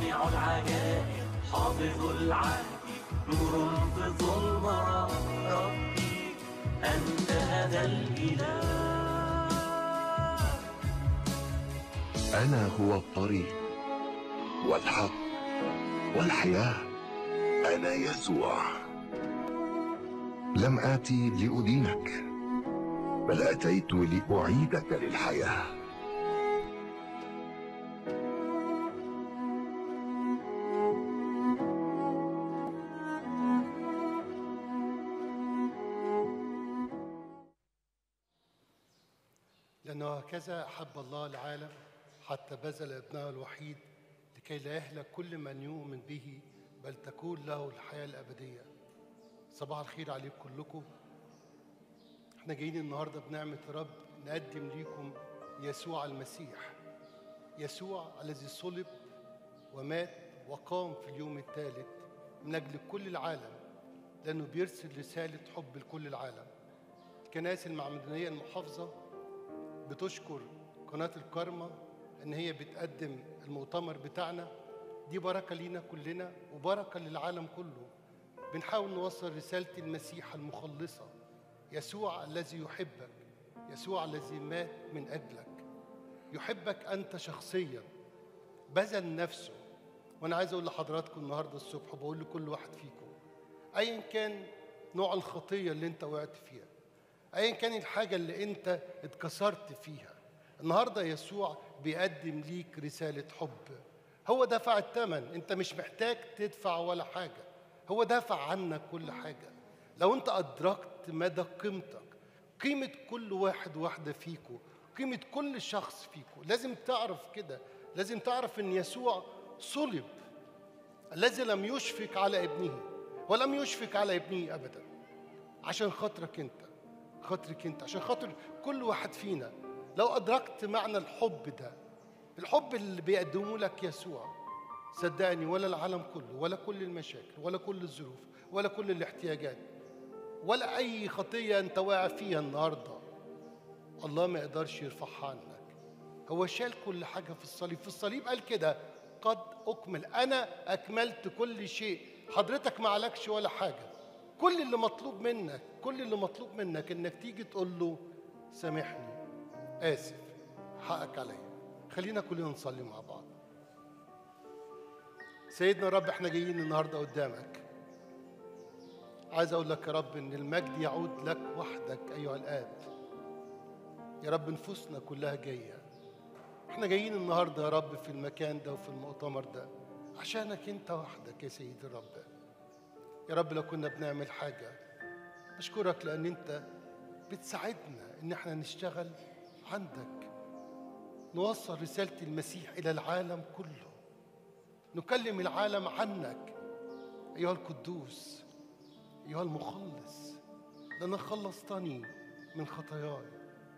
صانع العجائب حافظ العهد نور في ظلمة ربي أنت هذا الإله أنا هو الطريق والحق والحياة أنا يسوع لم آتي لأدينك بل أتيت لأعيدك للحياة لأنه هكذا أحب الله العالم حتى بذل ابنه الوحيد لكي لا يهلك كل من يؤمن به بل تكون له الحياة الأبدية صباح الخير عليكم كلكم احنا جايين النهاردة بنعمة رب نقدم ليكم يسوع المسيح يسوع الذي صلب ومات وقام في اليوم الثالث من أجل كل العالم لأنه بيرسل رسالة حب لكل العالم الكنائس المعمدانية المحافظة بتشكر قناة الكارما إن هي بتقدم المؤتمر بتاعنا دي بركة لينا كلنا وبركة للعالم كله بنحاول نوصل رسالة المسيح المخلصة يسوع الذي يحبك يسوع الذي مات من أجلك يحبك أنت شخصيا بذل نفسه وأنا عايز أقول لحضراتكم النهاردة الصبح وبقول لكل واحد فيكم أيا كان نوع الخطية اللي أنت وقعت فيها ايا كان الحاجه اللي انت اتكسرت فيها النهارده يسوع بيقدم ليك رساله حب هو دفع الثمن انت مش محتاج تدفع ولا حاجه هو دفع عنك كل حاجه لو انت ادركت مدى قيمتك قيمه كل واحد واحده فيكم قيمه كل شخص فيكم لازم تعرف كده لازم تعرف ان يسوع صلب الذي لم يشفق على ابنه ولم يشفق على ابنه ابدا عشان خاطرك انت خاطرك انت عشان خاطر كل واحد فينا لو ادركت معنى الحب ده الحب اللي بيقدمه لك يسوع صدقني ولا العالم كله ولا كل المشاكل ولا كل الظروف ولا كل الاحتياجات ولا اي خطيه انت واقع فيها النهارده الله ما يقدرش يرفعها عنك هو شال كل حاجه في الصليب في الصليب قال كده قد اكمل انا اكملت كل شيء حضرتك ما عليكش ولا حاجه كل اللي مطلوب منك كل اللي مطلوب منك انك تيجي تقول له سامحني اسف حقك عليا خلينا كلنا نصلي مع بعض سيدنا رب احنا جايين النهارده قدامك عايز اقول لك يا رب ان المجد يعود لك وحدك ايها الاب يا رب نفوسنا كلها جايه احنا جايين النهارده يا رب في المكان ده وفي المؤتمر ده عشانك انت وحدك يا سيدي الرب يا رب لو كنا بنعمل حاجة بشكرك لأن أنت بتساعدنا إن احنا نشتغل عندك نوصل رسالة المسيح إلى العالم كله نكلم العالم عنك أيها القدوس أيها المخلص لأنك خلصتني من خطاياي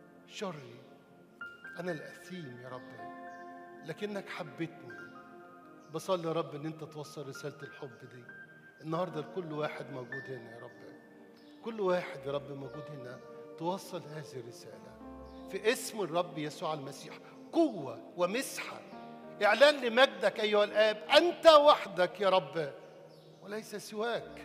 شري أنا الأثيم يا رب لكنك حبيتني بصلي يا رب إن أنت توصل رسالة الحب دي النهارده لكل واحد موجود هنا يا رب كل واحد يا رب موجود هنا توصل هذه الرسالة في اسم الرب يسوع المسيح قوة ومسحة إعلان لمجدك أيها الآب أنت وحدك يا رب وليس سواك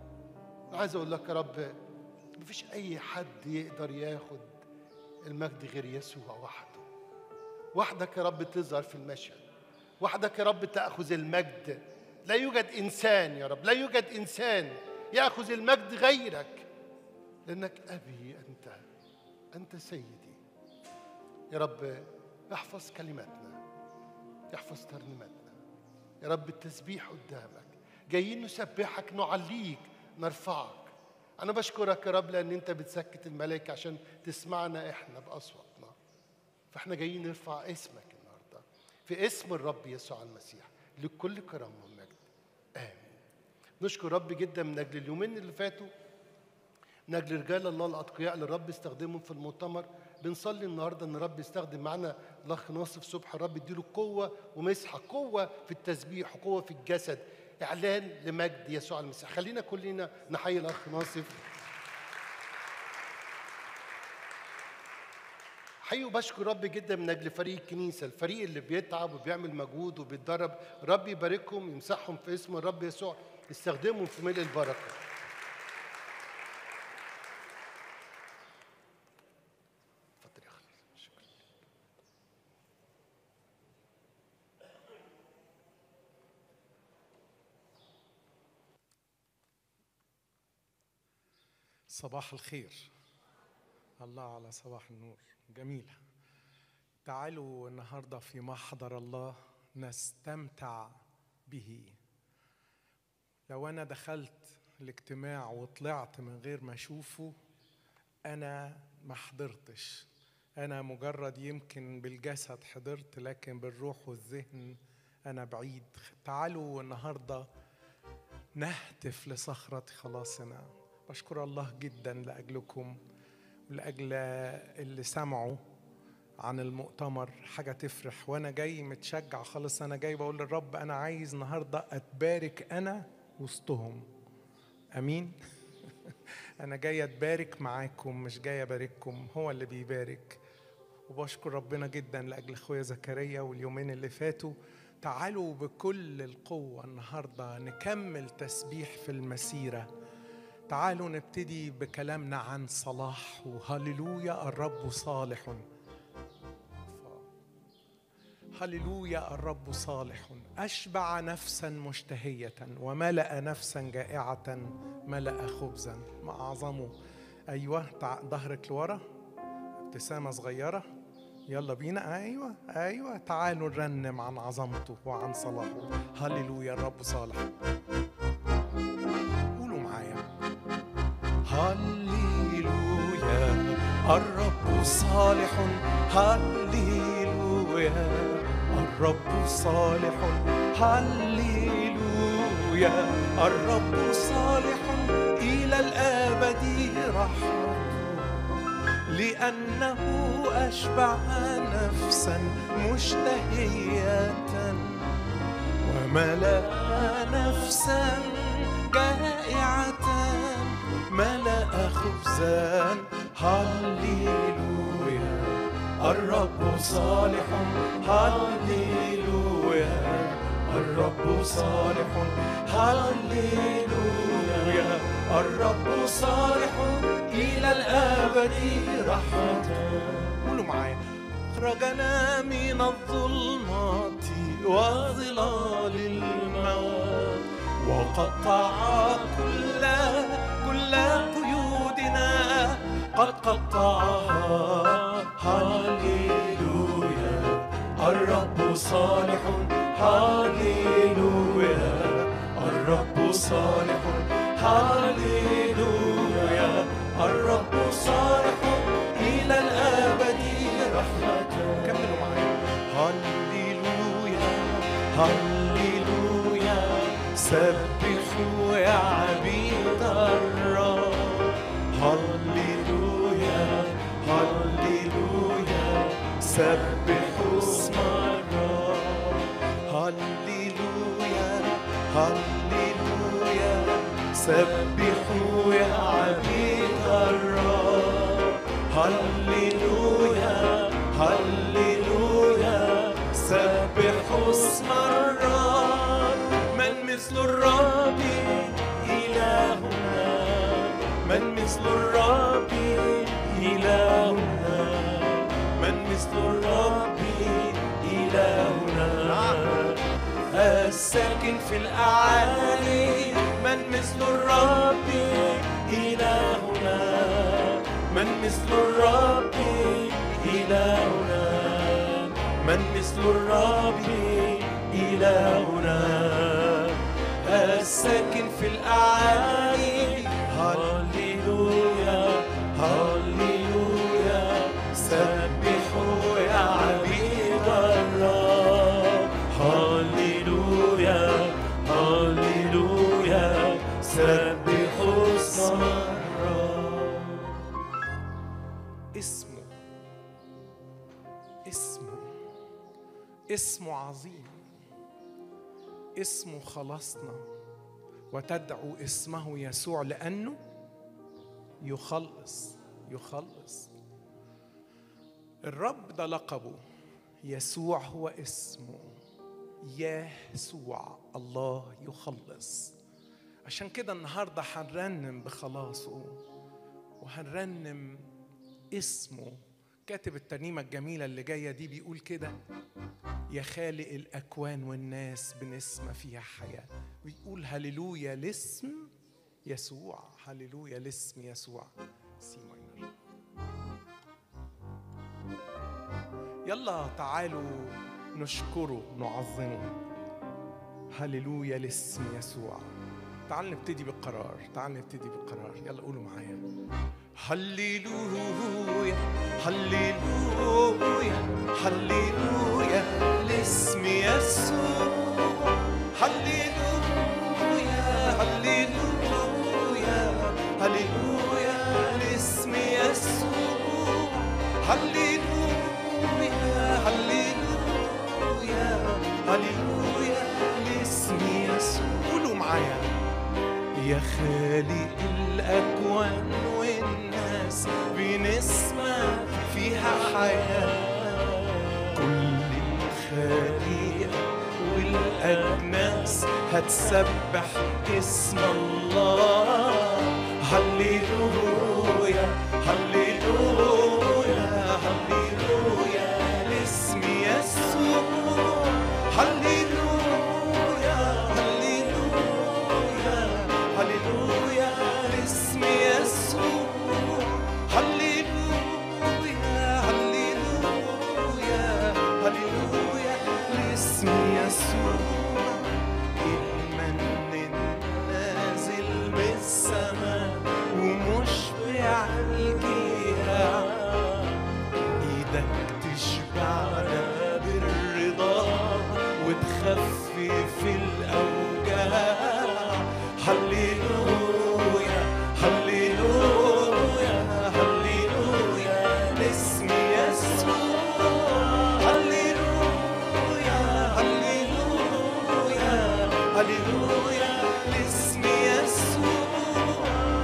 أنا عايز أقول لك يا رب مفيش أي حد يقدر ياخد المجد غير يسوع وحده وحدك يا رب تظهر في المشهد وحدك يا رب تأخذ المجد لا يوجد انسان يا رب لا يوجد انسان ياخذ المجد غيرك لانك ابي انت انت سيدي يا رب احفظ كلماتنا احفظ ترنيماتنا يا رب التسبيح قدامك جايين نسبحك نعليك نرفعك انا بشكرك يا رب لان انت بتسكت الملائكه عشان تسمعنا احنا باصواتنا فاحنا جايين نرفع اسمك النهارده في اسم الرب يسوع المسيح لكل كرم ومجد امين نشكر رب جدا من اجل اليومين اللي فاتوا من اجل رجال الله الاتقياء اللي الرب استخدمهم في المؤتمر بنصلي النهارده ان الرب يستخدم معانا الاخ ناصف صبح الرب يديله قوه ومسحه قوه في التسبيح وقوه في الجسد اعلان لمجد يسوع المسيح خلينا كلنا نحيي الاخ ناصف حقيقي وبشكر رب جدا من اجل فريق الكنيسه الفريق اللي بيتعب وبيعمل مجهود وبيتدرب رب يباركهم يمسحهم في اسم الرب يسوع يستخدمهم في ملء البركه اتفضل يا خالد شكرا صباح الخير الله على صباح النور جميلة تعالوا النهاردة في محضر الله نستمتع به لو أنا دخلت الاجتماع وطلعت من غير ما أشوفه أنا ما حضرتش أنا مجرد يمكن بالجسد حضرت لكن بالروح والذهن أنا بعيد تعالوا النهارده نهتف لصخرة خلاصنا بشكر الله جدا لأجلكم ولأجل اللي سمعوا عن المؤتمر حاجة تفرح وأنا جاي متشجع خالص أنا جاي بقول للرب أنا عايز النهاردة أتبارك أنا وسطهم أمين أنا جاي أتبارك معاكم مش جاي أبارككم هو اللي بيبارك وبشكر ربنا جدا لاجل اخويا زكريا واليومين اللي فاتوا تعالوا بكل القوه النهارده نكمل تسبيح في المسيره تعالوا نبتدي بكلامنا عن صلاح وهللويا الرب صالح هللويا الرب صالح أشبع نفسا مشتهية وملأ نفسا جائعة ملأ خبزا ما أعظمه أيوة تع- ظهرك لورا ابتسامة صغيرة يلا بينا أيوة أيوة تعالوا نرنم عن عظمته وعن صلاحه هللويا الرب صالح قولوا معايا هللويا الرب صالح هللويا الرب صالح هللويا الرب صالح إلى الأبد رحمته لأنه أشبع نفسا مشتهية وملأ نفسا جائعة ملأ خبزا هللويا الرب صالح هللويا الرب صالح هللويا الرب صالح إلى الأبد رحمته قولوا معايا أخرجنا من الظلمات وظلال الموت وقطع كل كل قيودنا قد قطعها هللويا الرب صالح هللويا الرب صالح هللويا الرب صالح إلى الأبد رحمته كملوا معايا هللويا هللويا سبحوا يا عبيد الرب هللويا هللويا سبحوا اسم الرب هللويا هللويا سبحوا يا عبيد الرب هللويا هللويا سبحوا اسم الرب من مثل الرب إلهنا من مثل الرب إلهنا من مثل الرب إلهنا الساكن في الأعالي من مثل الرب إلهنا من مثل الرب إلهنا من مثل الرب إلهنا الساكن في الأعالي هللويا هللويا سبحوا يا عبيد الرب هللويا هللويا سبحوا اسم الرب اسمه اسمه اسمه عظيم اسمه خلصنا وتدعو اسمه يسوع لأنه يخلص يخلص الرب ده لقبه يسوع هو اسمه يسوع الله يخلص عشان كده النهارده هنرنم بخلاصه وهنرنم اسمه كاتب الترنيمة الجميلة اللي جاية دي بيقول كده يا خالق الأكوان والناس بنسمة فيها حياة ويقول هللويا لاسم يسوع هللويا لاسم يسوع سي ماينر يلا تعالوا نشكره نعظمه هللويا لاسم يسوع تعال نبتدي بالقرار تعال نبتدي بالقرار يلا قولوا معايا هللويا هللويا هللويا لاسم يسوع هللويا هللويا هللويا لاسم يسوع هللويا هللويا هللويا لاسم يسوع قولوا معايا يا خالق الأكوان والناس بنسمع فيها حياة كل الخليقة والأجناس هتسبح اسم الله هللويا هللويا هللويا لاسم يسوع هللويا هللويا هللويا لاسم يسوع هللويا هللويا هللويا لاسم يسوع المن النازل من السماء ومشبع الجياع ايدك تشبعنا بالرضا وتخفف الاوجاع هللويا هللويا هللويا لاسم يسوع هللويا هللويا هللويا لاسم يسوع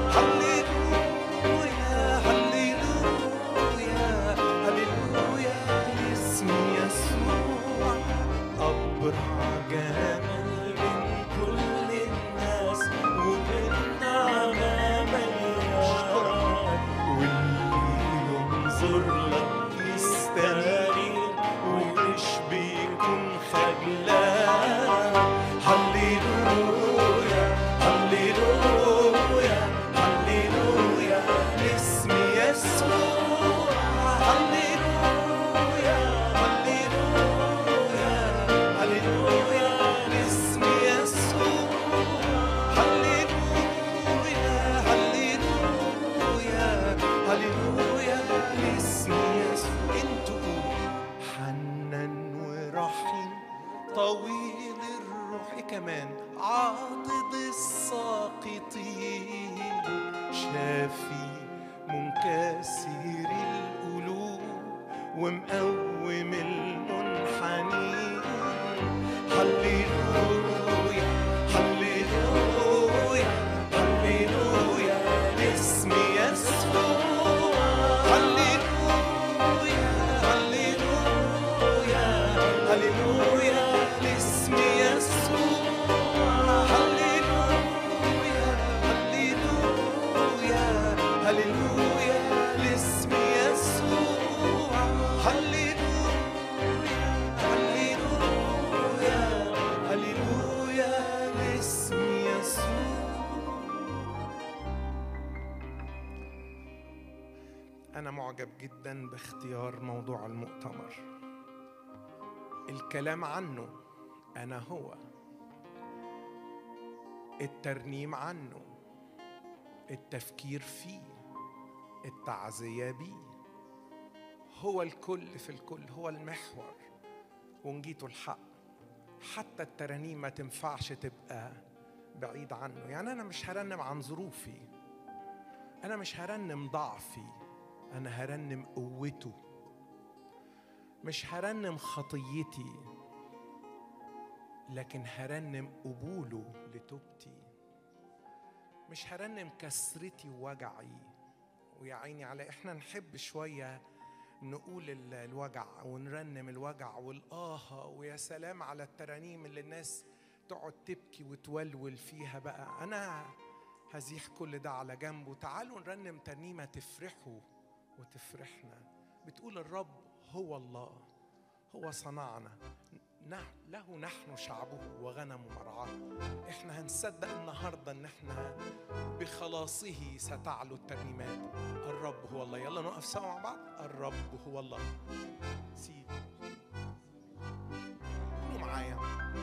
هللويا هللويا هللويا لاسم يسوع أبرع جمال من كل الناس ومن نعمة مليان واللي ينظر لك يستنير ومش بيكون خجلان هللويا هللويا هللويا لاسم يسوع هللويا هللويا هللويا لاسم يسوع هللويا هللويا هللويا لاسم يسوع انتوا قولوا حنان ورحيم طويل الروح إيه كمان عاضد الساقطين شافي منكسر القلوب ومقوم المنحنين هللويا هللويا هللويا لاسم يسوع هللويا هللويا هللويا لاسم يسوع هللويا هللويا هللويا لاسم يسوع هللويا هللويا هللويا لاسم يسوع أنا معجب جدا باختيار موضوع المؤتمر الكلام عنه أنا هو الترنيم عنه التفكير فيه التعزية بيه هو الكل في الكل هو المحور ونجيته الحق حتى الترانيم ما تنفعش تبقى بعيد عنه يعني أنا مش هرنم عن ظروفي أنا مش هرنم ضعفي أنا هرنم قوته مش هرنم خطيتي لكن هرنم قبوله لتوبتي مش هرنم كسرتي ووجعي ويا عيني على احنا نحب شوية نقول ال- الوجع ونرنم الوجع والآه ويا سلام على الترانيم اللي الناس تقعد تبكي وتولول فيها بقى أنا هزيح كل ده على جنب وتعالوا نرنم ترنيمة تفرحوا وتفرحنا بتقول الرب هو الله هو صنعنا نح- له نحن شعبه وغنم مرعاه احنا هنصدق النهارده ان احنا بخلاصه ستعلو الترنيمات الرب هو الله يلا نقف سوا مع بعض الرب هو الله سيب قولوا معايا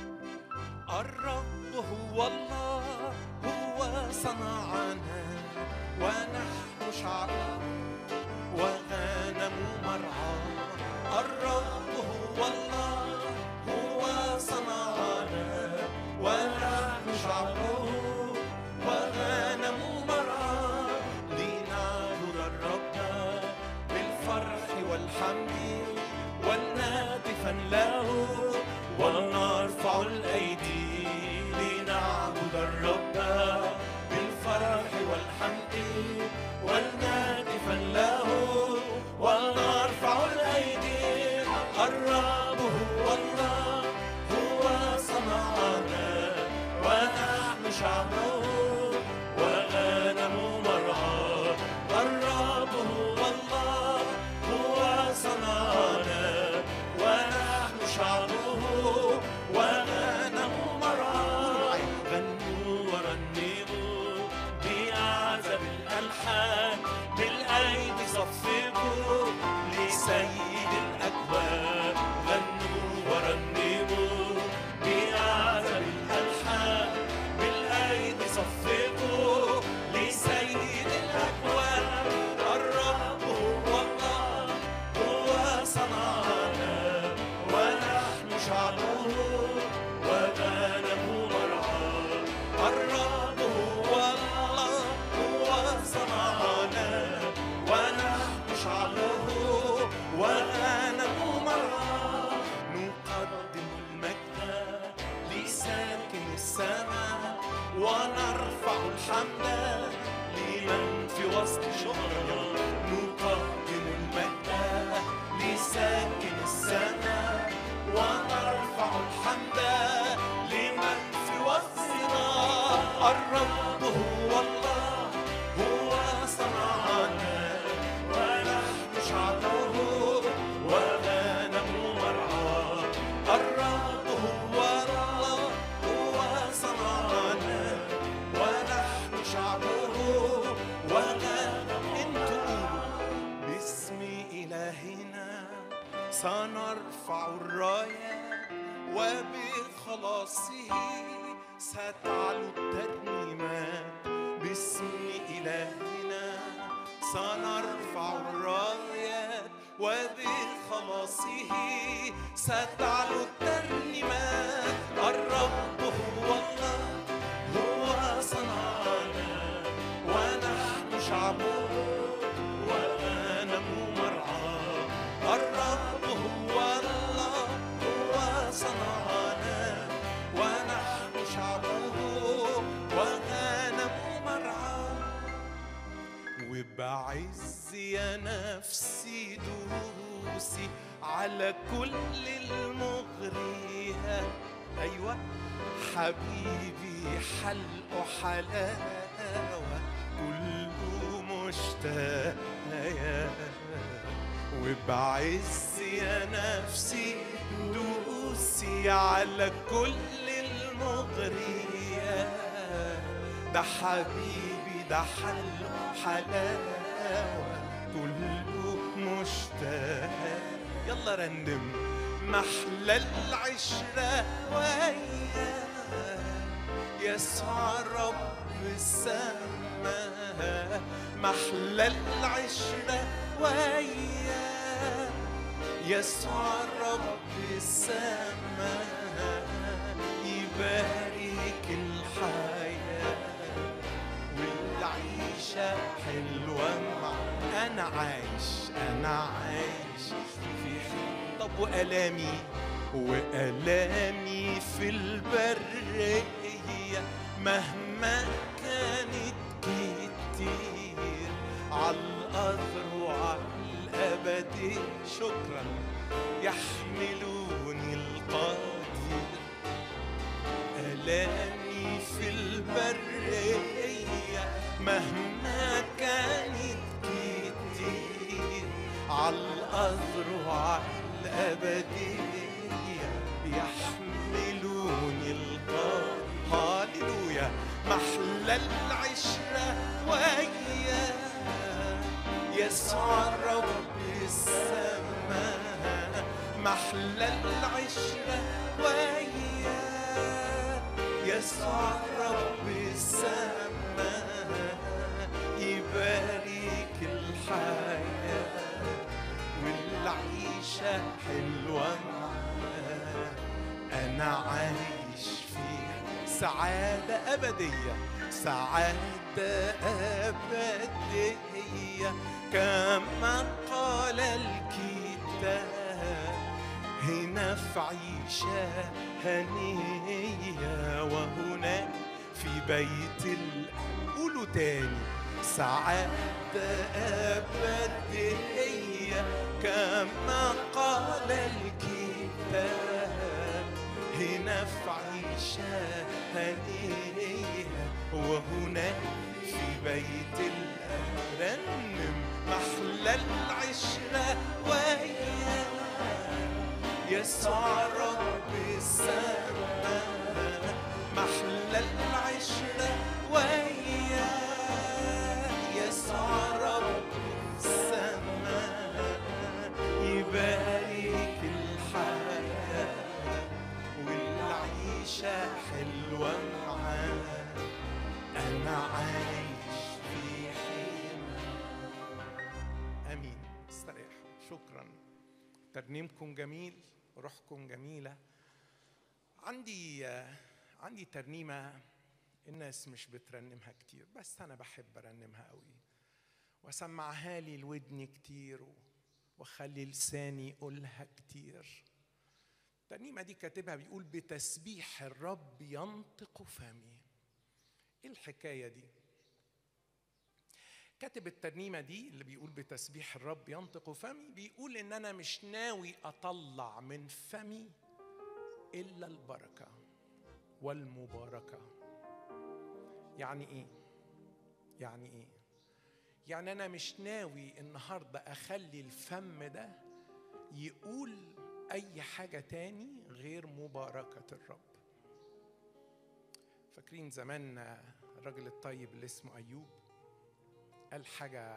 الرب هو الله هو صنعنا ونحن شعبه وغنم مرعاه الرب هو الله هو صنعنا ونحن شعبه وغنم مرعاه لنعبد الرب بالفرح والحمد ولنهتفا له ولنرفع الايدي لنعبد الرب بالفرح والحمد ولنهتفا له ولنرفع الايدي الرب هو الله هو صنعنا ونحن شعبه وغنم مرعاه الرب هو الله هو صنعنا ونحن شعبه وغنم مرعاه غنوا ورنموا بأعذب الألحان بالأيدي صفقوا لسيد الأكوان غنوا ورنموا بأعذب الألحان بالأيدي صفقوا لسيد الأكوان الرب هو الله هو صنعنا ونحن شعبه وغنم مرعاه الرب هو الله هو صنعنا ونحن شعبه وغنم مرعاه نقدم المجد لساكن السماء ونرفع الحمد لمن في وسط شهر نقدم المجد لساكن السماء ونرفع الحمد لمن في وسطنا الرب هو الله هو صنعنا ونحن شعبه وغنم مرعاه الرب هو الله هو صنعنا ونحن شعبه وغنم انتوا باسم إلهنا سنرفع الراية وبخلاصه ستعلو الترنيمات باسم إلهنا سنرفع الرايات وبخلاصه ستعلو الترنيمات الرب هو الله هو صنعنا ونحن شعبه وغنم مرعاه الرب هو الله هو صنعنا ونحن شعبه وغنم مرعاه وبعز يا نفسي دوسي على كل المغريها ايوه حبيبي حلقه حلاوه كله مشتاق يا وبعز يا نفسي دوسي على كل المغريات ده حبيبي ده حلو حلاوة كله مشتاق يلا رنم محلى العشرة وياه يسوع رب السماء محلى العشرة وياه يسوع رب السماء يبارك الحياة والعيشة حلوة مع أنا عايش أنا عايش في حلم طب وألامي وألامي في البرية مهما كانت كتير على الأرض وعلى الأبد أبدي شكرا يحملوني القدير ألامي في البرية مهما كانت كتير على الأذرع الأبدية يحملوني القدر هاليلويا محلى العشرة وياه يسوع رب السماء محلى العشرة وياه يسوع رب السماء يبارك الحياة والعيشة حلوة معاه أنا عايش فيها سعادة أبدية سعادة أبدية كما قال الكتاب هنا في عيشة هنية وهناك في بيت ال قولوا تاني سعادة أبدية كما قال الكتاب هنا في عيشة هنية وهناك في بيت الأرنم محلى العشرة وياه يسوع رب السماء محلى العشرة وياه يسوع رب السماء يبارك الحياة والعيشة حلوة معاه أنا عايش في حمى امين استريحوا شكرا ترنيمكم جميل روحكم جميله عندي آه، عندي ترنيمه الناس مش بترنمها كتير بس انا بحب ارنمها قوي واسمعها لي الودن كتير و- واخلي لساني يقولها كتير الترنيمه دي كاتبها بيقول بتسبيح الرب ينطق فمي ايه الحكايه دي كاتب الترنيمه دي اللي بيقول بتسبيح الرب ينطق فمي بيقول ان انا مش ناوي اطلع من فمي الا البركه والمباركه يعني ايه يعني ايه يعني انا مش ناوي النهارده اخلي الفم ده يقول اي حاجه تاني غير مباركه الرب فاكرين زمان الراجل الطيب اللي اسمه ايوب قال حاجة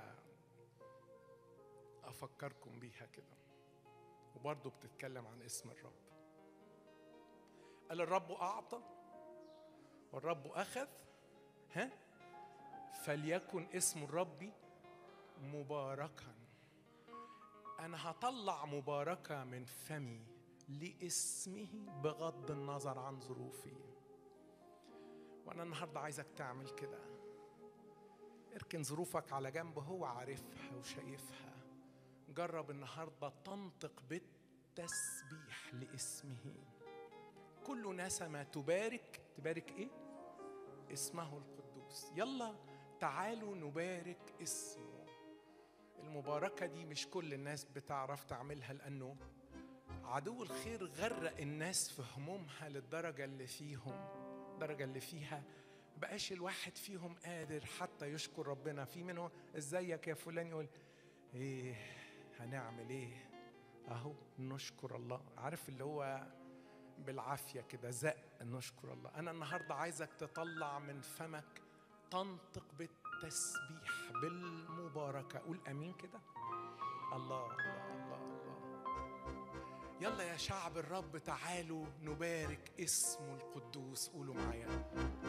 أفكركم بيها كده وبرضه بتتكلم عن اسم الرب قال الرب أعطى والرب أخذ ها فليكن اسم الرب مباركا أنا هطلع مباركة من فمي لاسمه بغض النظر عن ظروفي وأنا النهاردة عايزك تعمل كده اركن ظروفك على جنب هو عارفها وشايفها جرب النهارده تنطق بالتسبيح لاسمه كل نسمة تبارك تبارك ايه اسمه القدوس يلا تعالوا نبارك اسمه المباركة دي مش كل الناس بتعرف تعملها لأنه عدو الخير غرق الناس في همومها للدرجة اللي فيهم الدرجة اللي فيها بقاش الواحد فيهم قادر حتى يشكر ربنا في منه ازيك يا فلان يقول ايه هنعمل ايه اهو نشكر الله عارف اللي هو بالعافيه كده زق نشكر الله انا النهارده عايزك تطلع من فمك تنطق بالتسبيح بالمباركه قول امين كده الله الله الله الله يلا يا شعب الرب تعالوا نبارك اسمه القدوس قولوا معايا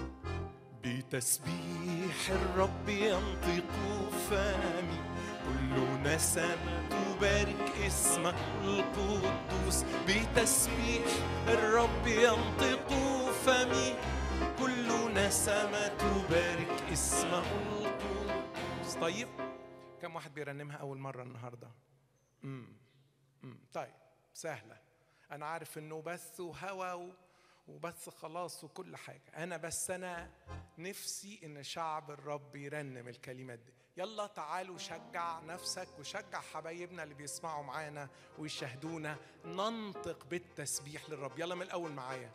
بتسبيح الرب ينطق فمي كل نسمة تبارك اسمه القدوس بتسبيح الرب ينطق فمي كل نسمة تبارك اسمه القدوس طيب كم واحد بيرنمها أول مرة النهاردة؟ امم امم طيب سهلة أنا عارف إنه بث وهوى و... وبس خلاص وكل حاجة أنا بس أنا نفسي إن شعب الرب يرنم الكلمات دي يلا تعالوا شجع نفسك وشجع حبايبنا اللي بيسمعوا معانا ويشاهدونا ننطق بالتسبيح للرب يلا من الاول معايا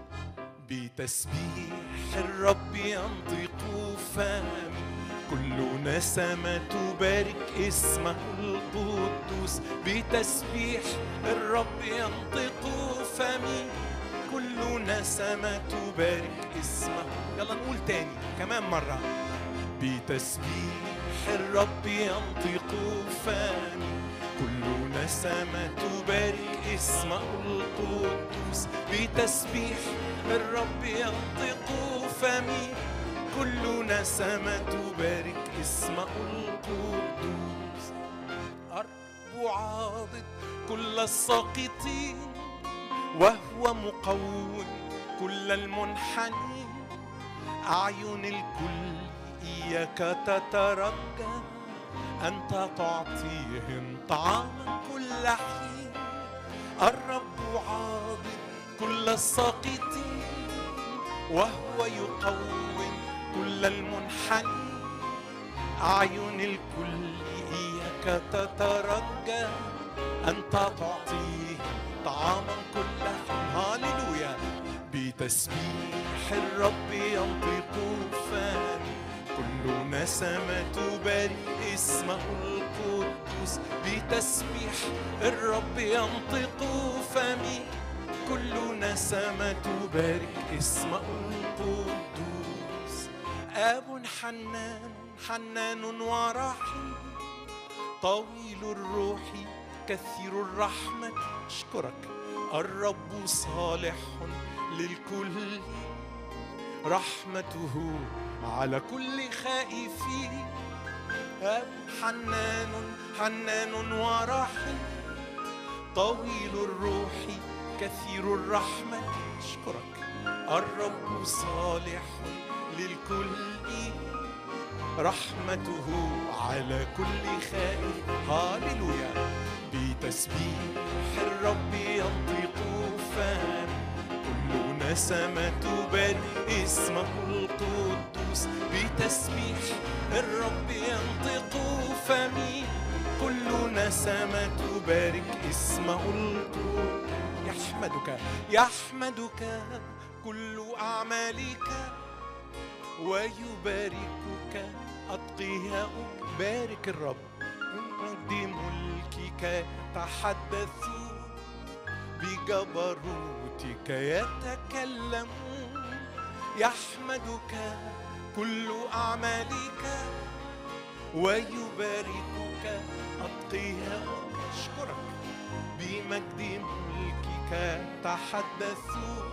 بتسبيح الرب ينطق فمي كل نسمة تبارك اسمه القدوس بتسبيح الرب ينطق فمي كل نسمة تبارك اسمه يلا نقول تاني كمان مرة بتسبيح الرب ينطق فمي كل نسمة تبارك اسمه القدوس بتسبيح الرب ينطق فمي كل نسمة تبارك اسمه القدوس أرب عاضد كل الساقطين وهو مقوم كل المنحنين أعين الكل إياك تترجى أنت تعطيهم طعاما كل حين الرب عاضد كل الساقطين وهو يقوم كل المنحنين أعين الكل إياك تترجى أنت تعطيهم طعاما كل حين هاليلويا بتسبيح الرب ينطق فمي كل نسمة تبارك اسمه القدوس بتسبيح الرب ينطق فمي كل نسمة تبارك اسمه القدوس آب حنان حنان ورحيم طويل الروح كثير الرحمة أشكرك الرب صالح للكل رحمته على كل خائفين أب حنان حنان ورحيم طويل الروح كثير الرحمة أشكرك الرب صالح للكل رحمته على كل خائف هاليلويا بتسبيح الرب ينطق فم كل نسمة تبارك اسمه القدوس بتسبيح الرب ينطق فمي كل نسمة تبارك اسمه القدوس يحمدك يحمدك كل أعمالك ويباركك أتقياؤك بارك الرب من مجد ملكك يتحدثون بجبروتك يتكلمون يحمدك كل أعمالك ويباركك أتقياؤك أشكرك بمجد ملكك تحدثون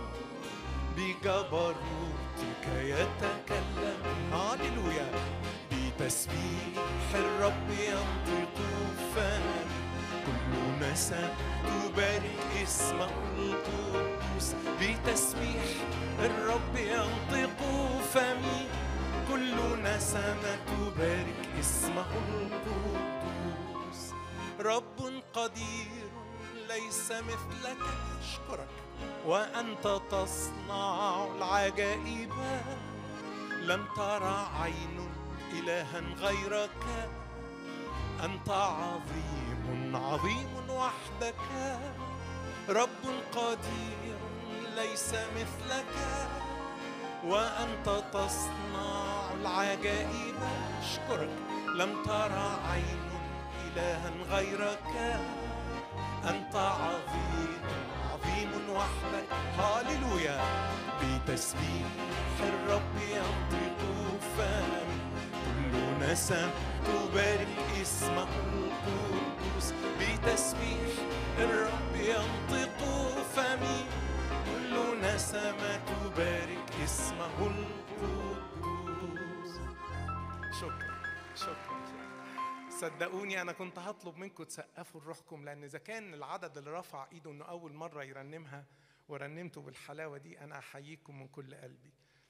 بجبروتك يتكلم هاليلويا بتسبيح الرب ينطق فم كل نسم تبارك اسمه القدوس بتسبيح الرب ينطق فمي كل نسمة تبارك اسمه القدوس رب قدير ليس مثلك أشكرك وأنت تصنع العجائب لم ترى عين إلها غيرك أنت عظيم عظيم وحدك رب قدير ليس مثلك وأنت تصنع العجائب أشكرك لم ترى عين إلها غيرك أنت عظيم عظيم وحدك هاليلويا بتسبيح الرب ينطق فمي كل نسم تبارك اسمه القدوس بتسبيح الرب ينطق فمي كل نسمة تبارك اسمه القدوس شكرا شكرا صدقوني انا كنت هطلب منكم تسقفوا لروحكم لان اذا كان العدد اللي رفع ايده انه اول مره يرنمها ورنمته بالحلاوه دي انا احييكم من كل قلبي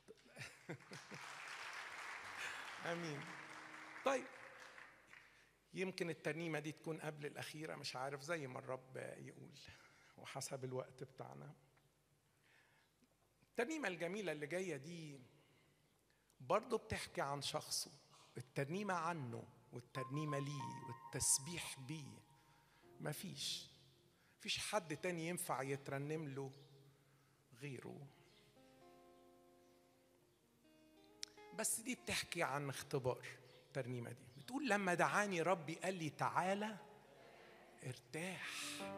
امين طيب يمكن الترنيمه دي تكون قبل الاخيره مش عارف زي ما الرب يقول وحسب الوقت بتاعنا الترنيمه الجميله اللي جايه دي برضه بتحكي عن شخصه الترنيمة عنه والترنيمة ليه والتسبيح بيه مفيش مفيش حد تاني ينفع يترنم له غيره بس دي بتحكي عن اختبار الترنيمة دي بتقول لما دعاني ربي قال لي تعالى ارتاح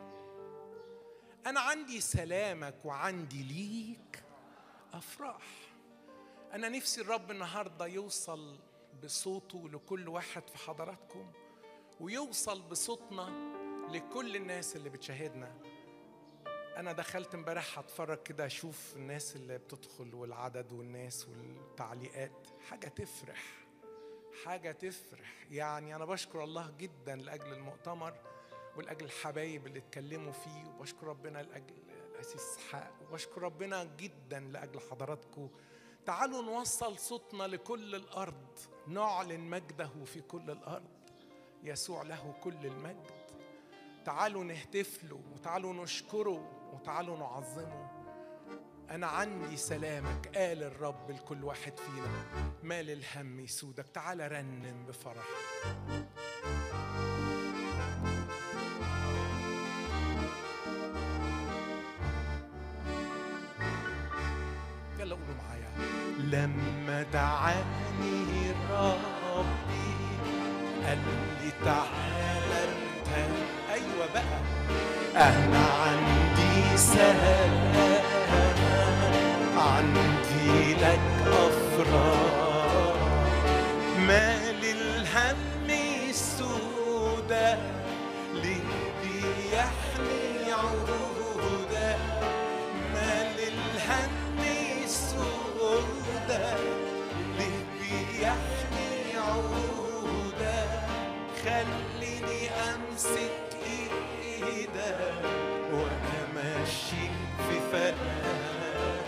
أنا عندي سلامك وعندي ليك أفراح أنا نفسي الرب النهاردة يوصل بصوته لكل واحد في حضراتكم ويوصل بصوتنا لكل الناس اللي بتشاهدنا أنا دخلت امبارح هتفرج كده أشوف الناس اللي بتدخل والعدد والناس والتعليقات حاجة تفرح حاجة تفرح يعني أنا بشكر الله جدا لأجل المؤتمر ولأجل الحبايب اللي اتكلموا فيه وبشكر ربنا لأجل الأسيس إسحاق وبشكر ربنا جدا لأجل حضراتكم تعالوا نوصل صوتنا لكل الأرض نعلن مجده في كل الأرض يسوع له كل المجد تعالوا نهتف له وتعالوا نشكره وتعالوا نعظمه أنا عندي سلامك قال الرب لكل واحد فينا مال الهم يسودك تعال رنم بفرح يلا قولوا معايا لما دعاني ربي قال لي تعالى انت ايوه بقى انا عندي سلام عندي لك افراح مال الهم السوداء ليه بيحمي عودة مال الهم السوداء ليه بيحمي عودة خليني امسك ايدك وامشيك في فلاح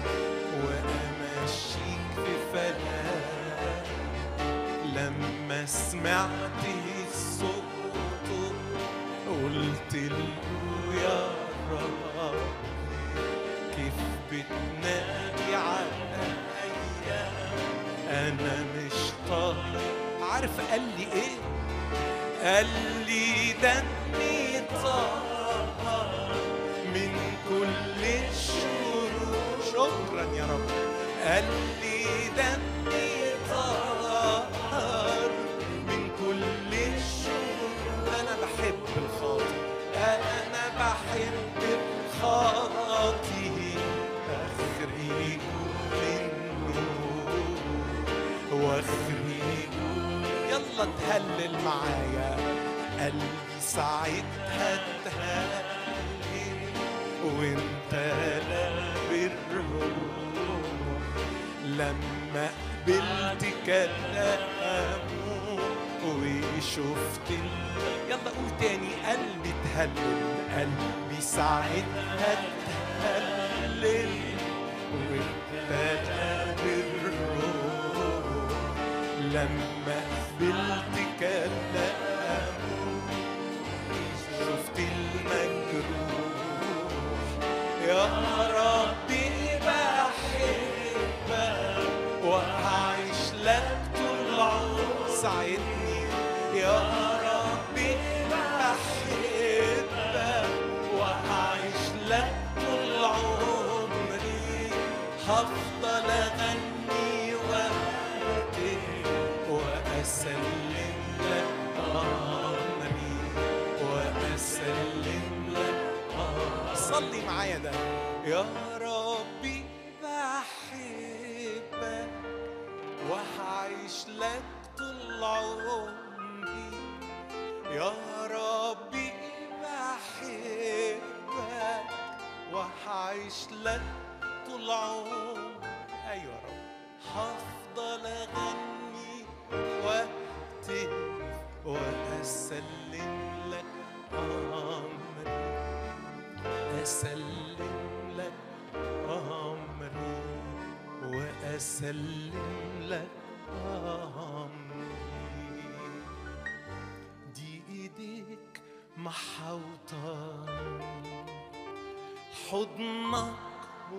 وامشيك في فلاح لما سمعت الصوت قلت له يا رب كيف بتنادي عليا انا مش طايق عارف قال لي ايه قال لي دمي طهر من كل الشرور شكرا يا رب قال لي دمي طهر من كل الشرور انا بحب الخاطئ انا بحب الخاطئ اخرجه منه واخرجه يلا تهلل معايا قلبي ساعتها تهلل وانت لا بالروح لما قبلت كلامه وشفت ال- يلا قول تاني قلبي تهلل قلبي ساعتها تهلل وانت لا بالروح لما قبلت كلامه شفت المجروح يا ربي بحبك وهعيش لك طول عمري ساعدني يا ربي بحبك وهعيش لك طول عمري هفضل اغني واهتف واسلم لك امري واسلم لك امري صلي معايا ده يا ربي بحبك وهعيش لك طول عمري يا ربي بحبك وهعيش لك طول عمري ايوه يا رب هفضل اغني واهتف واسلم لك امري اسلم لك امري واسلم لك امري دي ايديك محوطاني حضنك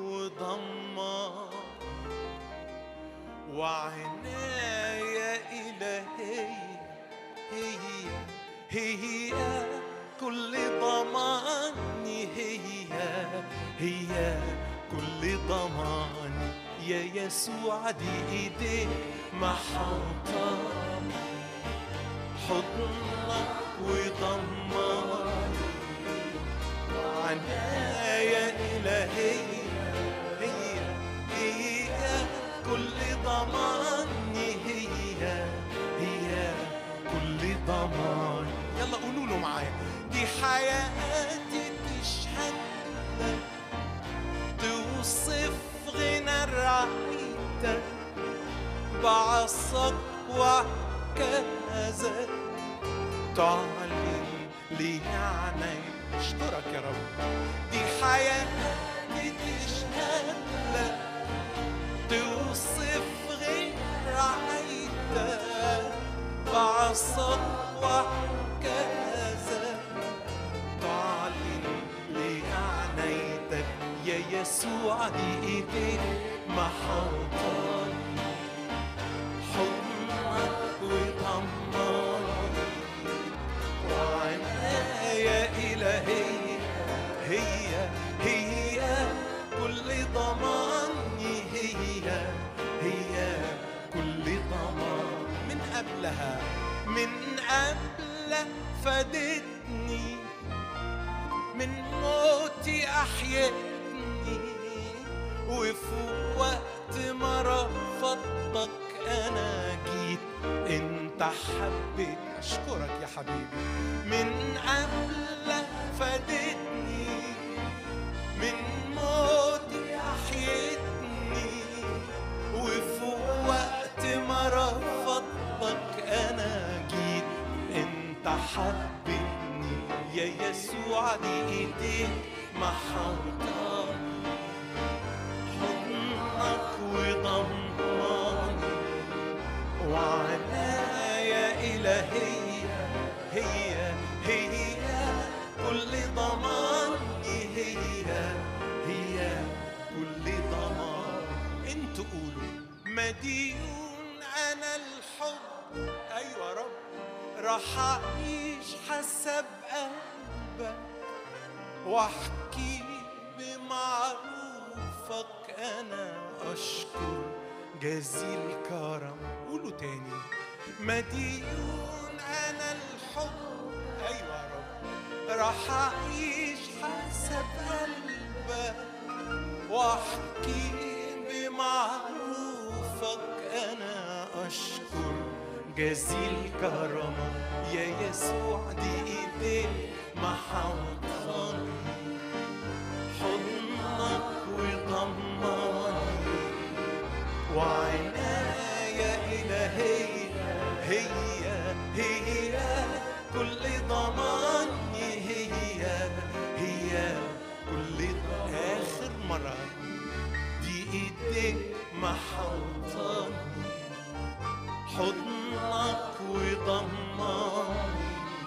وضمك وعناية إلهية هي هي كل ضماني هي هي كل ضماني يا يسوع دي ايديك محوطة حضنك وضماني عناية إلهية هي هي كل ضماني هي هي كل ضماني يلا قولوا له معايا دي حياتي تشهد لك توصف غنى رعيتك بعصك وعكازك تعلن لي عني اشكرك يا رب دي حياتي تشهد لك توصف غير رعيتك بعصك وعكازك تعلن لي عنيتك يا يسوع دي ايديك محوطاني حضنك وطماني وعناية إلهية هي هي كل ضماني هي هي كل ضمان من قبلها من قبل فادتني من موتي أحيتني وفي وقت ما رفضتك أنا جيت أنت حبيت أشكرك يا حبيبي من قبل فادتني من موتي أحيتني وفي وقت ما رفضتك أنا جيت أنت حبيتني يا يسوع دي إيديك محوطاني حضنك وضماني وعناية إلهية هي هي كل ضماني هي هي كل ضمان انتوا قولوا مديون انا الحب ايوه يا رب راح اعيش حسب قلبك واحكي بمعروفك انا اشكر جزيل كرم قولوا تاني مديون انا الحب ايوه يا رب راح اعيش حسب قلبك واحكي بمعروفك انا اشكر جزيل كرمك يا يسوع دي ايديك محوطاني حضنك وضماني وعناية إلهية هي هي كل ضماني هي هي كل ض- آخر مرة دي إيديك محوطاني حضنك وضماني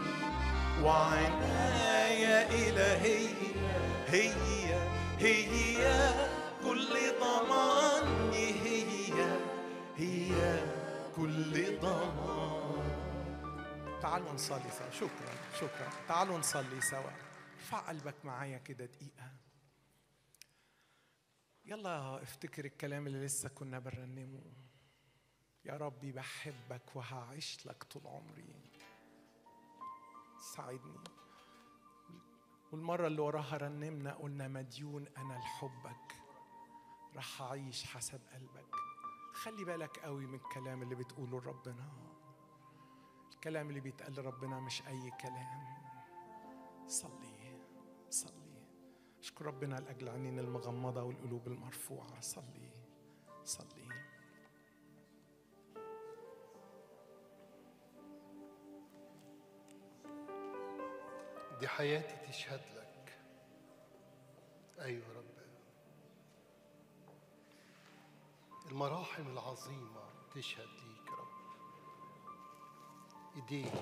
وعناية إلهية هي هي كل ضماني هي هي كل ضمان تعالوا نصلي سوا شكرا شكرا تعالوا نصلي سوا ارفع قلبك معايا كده دقيقة يلا افتكر الكلام اللي لسه كنا بنرنمه يا ربي بحبك وهعيش لك طول عمري ساعدني والمرة اللي وراها رنمنا قلنا مديون أنا لحبك راح أعيش حسب قلبك خلي بالك قوي من الكلام اللي بتقوله لربنا الكلام اللي بيتقال لربنا مش أي كلام صلي صلي اشكر ربنا لأجل العينين المغمضة والقلوب المرفوعة صلي صلي دي حياتي تشهد لك ايوه يا رب المراحم العظيمه تشهد ليك يا رب ايديك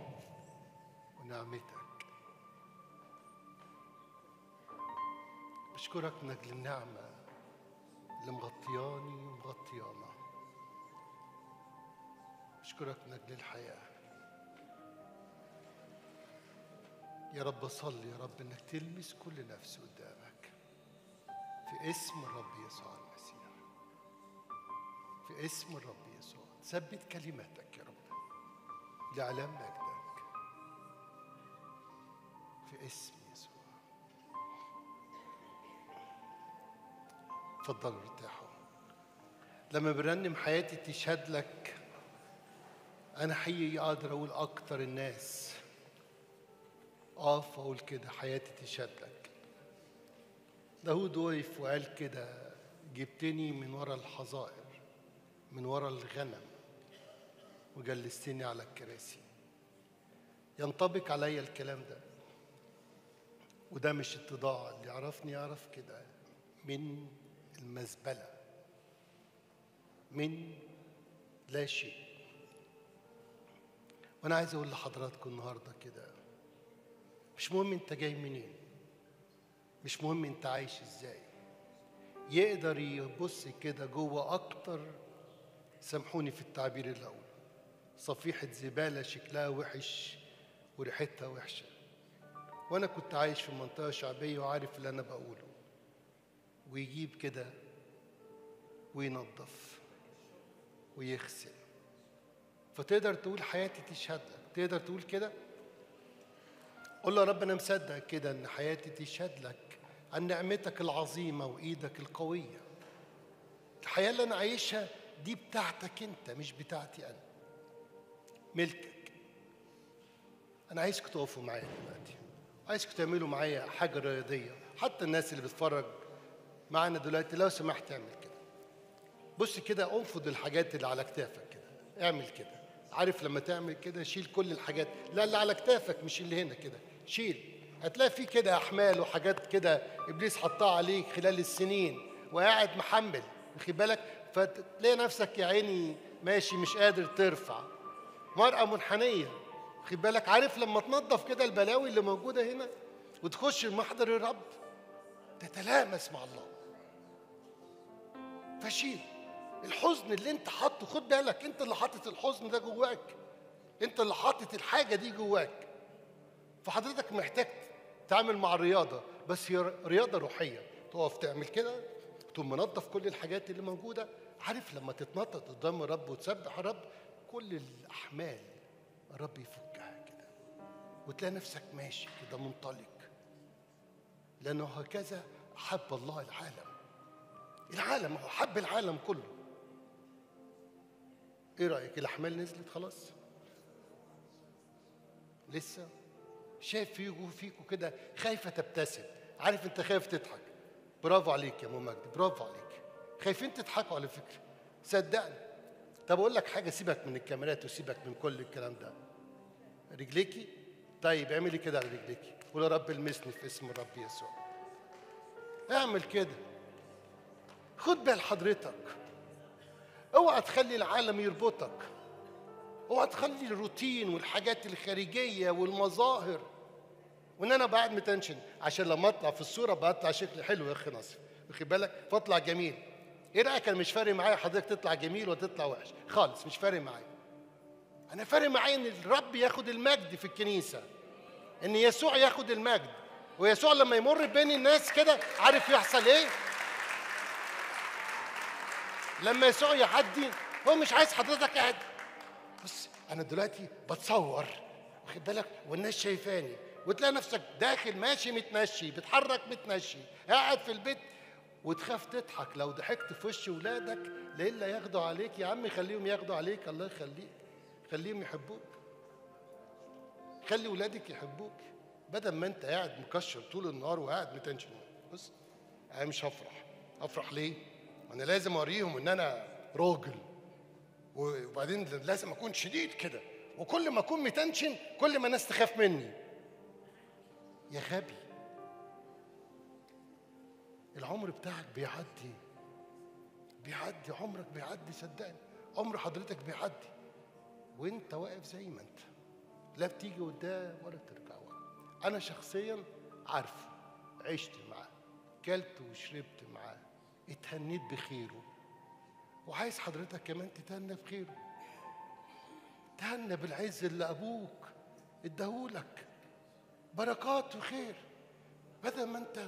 ونعمتك بشكرك من اجل النعمه اللي مغطياني ومغطيانا أشكرك من أجل الحياة يا رب أصلي يا رب إنك تلمس كل نفس قدامك في اسم الرب يسوع المسيح في اسم الرب يسوع ثبت كلماتك يا رب لإعلام مجدك في اسم يسوع اتفضلوا ارتاحوا لما برنم حياتي تشهد لك انا حقيقي اقدر اقول اكتر الناس اقف اقول كده حياتي تشهد لك داود وقف وقال كده جبتني من ورا الحظائر من ورا الغنم وجلستني على الكراسي ينطبق عليا الكلام ده وده مش اتضاع اللي يعرفني يعرف كده من المزبله من لا شيء وانا عايز اقول لحضراتكم النهارده كده مش مهم انت جاي منين مش مهم انت عايش ازاي يقدر يبص كده جوه اكتر سامحوني في التعبير الاول صفيحة زبالة شكلها وحش وريحتها وحشة وأنا كنت عايش في منطقة شعبية وعارف اللي أنا بقوله ويجيب كده وينظف ويغسل فتقدر تقول حياتي تشهد لك تقدر تقول كده قول له يا رب انا مصدق كده ان حياتي تشهد لك عن نعمتك العظيمه وايدك القويه الحياه اللي انا عايشها دي بتاعتك انت مش بتاعتي انا ملكك انا عايزكم تقفوا معايا دلوقتي عايزكم تعملوا معايا حاجه رياضيه حتى الناس اللي بتتفرج معانا دلوقتي لو سمحت اعمل كده بص كده انفض الحاجات اللي على كتافك كده اعمل كده عارف لما تعمل كده شيل كل الحاجات لا اللي على كتافك مش اللي هنا كده شيل هتلاقي في كده احمال وحاجات كده ابليس حطها عليك خلال السنين وقاعد محمل واخد بالك فتلاقي نفسك يا عيني ماشي مش قادر ترفع مرأة منحنية واخد بالك عارف لما تنظف كده البلاوي اللي موجودة هنا وتخش محضر الرب تتلامس مع الله فشيل الحزن اللي انت حاطه خد بالك انت اللي حاطط الحزن ده جواك انت اللي حاطط الحاجه دي جواك فحضرتك محتاج تعمل مع الرياضه بس هي رياضه روحيه تقف تعمل كده تقوم منظف كل الحاجات اللي موجوده عارف لما تتنطط قدام الرب وتسبح الرب كل الاحمال الرب يفكها كده وتلاقي نفسك ماشي كده منطلق لانه هكذا احب الله العالم العالم هو حب العالم كله ايه رايك الاحمال نزلت خلاص لسه شايف فيكوا فيكوا كده خايفه تبتسم عارف انت خايف تضحك برافو عليك يا ام مجدي برافو عليك خايفين تضحكوا على فكره صدقني طب اقول لك حاجه سيبك من الكاميرات وسيبك من كل الكلام ده رجليكي طيب اعملي كده على رجليكي قول يا رب المسني في اسم الرب يسوع اعمل كده خد بال حضرتك اوعى تخلي العالم يربطك اوعى تخلي الروتين والحاجات الخارجيه والمظاهر وان انا قاعد متنشن عشان لما اطلع في الصوره بطلع شكلي حلو يا اخي ناصر واخد بالك فاطلع جميل ايه رايك انا مش فارق معايا حضرتك تطلع جميل وتطلع وحش خالص مش فارق معايا انا فارق معايا ان الرب ياخد المجد في الكنيسه ان يسوع ياخد المجد ويسوع لما يمر بين الناس كده عارف يحصل ايه لما يسوع يعدي هو مش عايز حضرتك قاعد بص انا دلوقتي بتصور واخد بالك والناس شايفاني وتلاقي نفسك داخل ماشي متمشي بتحرك متمشي قاعد في البيت وتخاف تضحك لو ضحكت في وش ولادك لإلا ياخدوا عليك يا عم خليهم ياخدوا عليك الله يخليك خليهم يحبوك خلي ولادك يحبوك بدل ما انت قاعد مكشر طول النهار وقاعد متنشن بص انا مش هفرح افرح ليه ما انا لازم اوريهم ان انا راجل وبعدين لازم اكون شديد كده وكل ما اكون متنشن كل ما الناس تخاف مني يا غبي العمر بتاعك بيعدي بيعدي عمرك بيعدي صدقني عمر حضرتك بيعدي وانت واقف زي ما انت لا بتيجي قدام ولا ترجع ورا انا شخصيا عارفه عشت معاه كلت وشربت معاه اتهنيت بخيره وعايز حضرتك كمان تتهنى بخيره تهنى بالعز اللي ابوك اداهولك بركات وخير بدل ما انت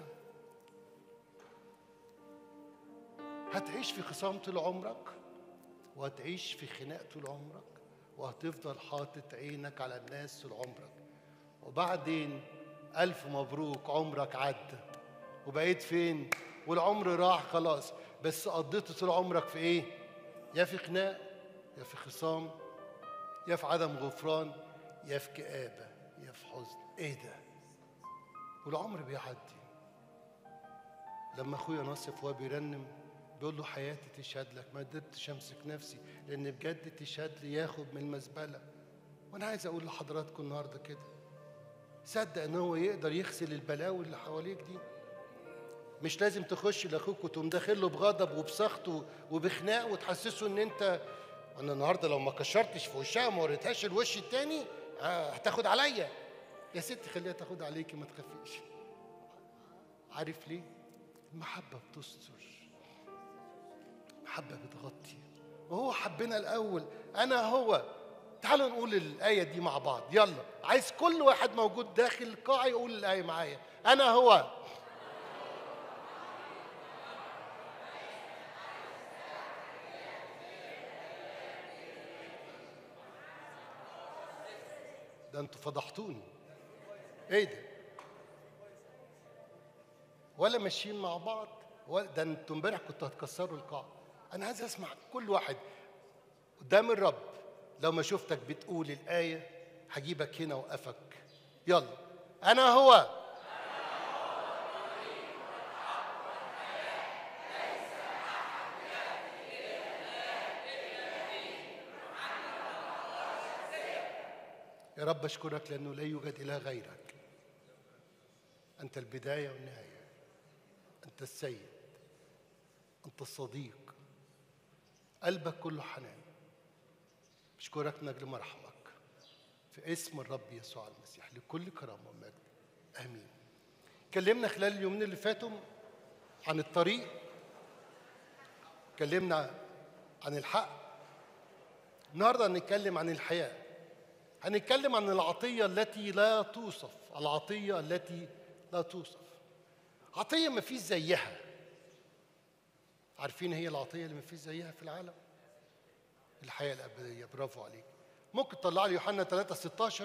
هتعيش في خصام طول عمرك وهتعيش في خناق طول عمرك وهتفضل حاطط عينك على الناس طول عمرك وبعدين ألف مبروك عمرك عدى وبقيت فين والعمر راح خلاص بس قضيت طول عمرك في ايه يا في خناق يا في خصام يا في عدم غفران يا في كآبة يا في حزن ايه ده والعمر بيعدي لما اخويا ناصف وهو بيرنم بيقول له حياتي تشهد لك ما قدرتش امسك نفسي لان بجد تشهد لي ياخد من المزبله وانا عايز اقول لحضراتكم النهارده كده صدق ان هو يقدر يغسل البلاوي اللي حواليك دي مش لازم تخش لاخوك وتقوم داخل له بغضب وبسخط و- وبخناق وتحسسه ان انت انا النهارده لو ما كشرتش في وشها وما وريتهاش الوش التاني آه، هتاخد عليا يا ست خليها تاخد عليكي ما تخافيش عارف ليه المحبه بتستر محبه بتغطي وهو حبنا الاول انا هو تعالوا نقول الايه دي مع بعض يلا عايز كل واحد موجود داخل القاعه يقول الايه معايا انا هو ده انتوا فضحتوني ايه ده ولا ماشيين مع بعض ولا ده انتوا امبارح كنتوا هتكسروا القاعه انا عايز اسمع كل واحد قدام الرب لو ما شفتك بتقول الايه هجيبك هنا وقفك يلا انا هو يا رب اشكرك لانه لا يوجد اله غيرك انت البدايه والنهايه انت السيد انت الصديق قلبك كله حنان اشكرك من اجل مرحمك في اسم الرب يسوع المسيح لكل كرامه ومجد امين كلمنا خلال اليومين اللي فاتوا عن الطريق كلمنا عن الحق النهارده هنتكلم عن الحياه هنتكلم عن العطيه التي لا توصف العطيه التي لا توصف عطيه ما فيش زيها عارفين هي العطيه اللي ما فيش زيها في العالم الحياه الابديه برافو عليك ممكن تطلع لي يوحنا 3 16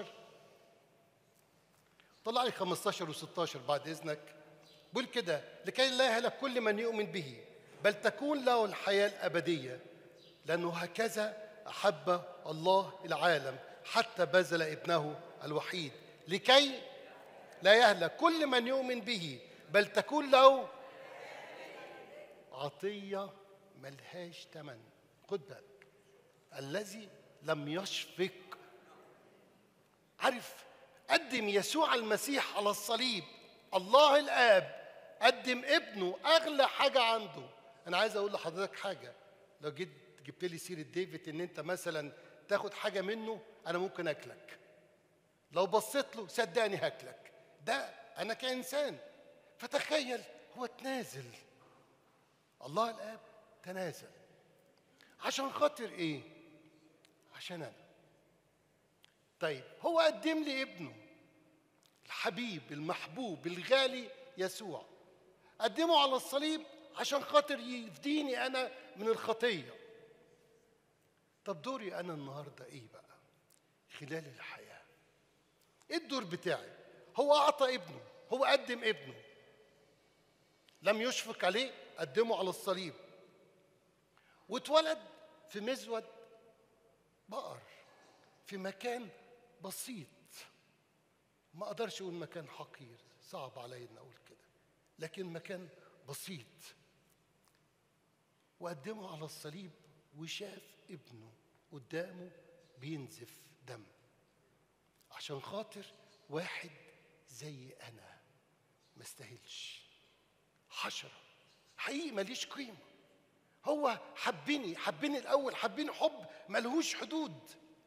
طلع لي 15 و16 بعد اذنك بيقول كده لكي لا يهلك كل من يؤمن به بل تكون له الحياه الابديه لانه هكذا احب الله العالم حتى بذل ابنه الوحيد لكي لا يهلك كل من يؤمن به بل تكون له عطيه ملهاش ثمن خد بالك الذي لم يشفق عارف قدم يسوع المسيح على الصليب الله الاب قدم ابنه اغلى حاجه عنده انا عايز اقول لحضرتك حاجه لو جيت جبت لي سيره ديفيد ان انت مثلا تاخد حاجه منه انا ممكن اكلك لو بصيت له صدقني هاكلك ده انا كانسان فتخيل هو تنازل الله الاب تنازل عشان خاطر ايه عشان انا طيب هو قدم لي ابنه الحبيب المحبوب الغالي يسوع قدمه على الصليب عشان خاطر يفديني انا من الخطيه طب دوري انا النهارده ايه بقى خلال الحياه ايه الدور بتاعي هو اعطى ابنه هو قدم ابنه لم يشفق عليه قدمه على الصليب واتولد في مزود بقر في مكان بسيط ما اقدرش اقول مكان حقير صعب عليا ان اقول كده لكن مكان بسيط وقدمه على الصليب وشاف ابنه قدامه بينزف دم عشان خاطر واحد زي انا ما استاهلش حشره حقيقي ماليش قيمه هو حبني حبني الاول حبني حب ملهوش حدود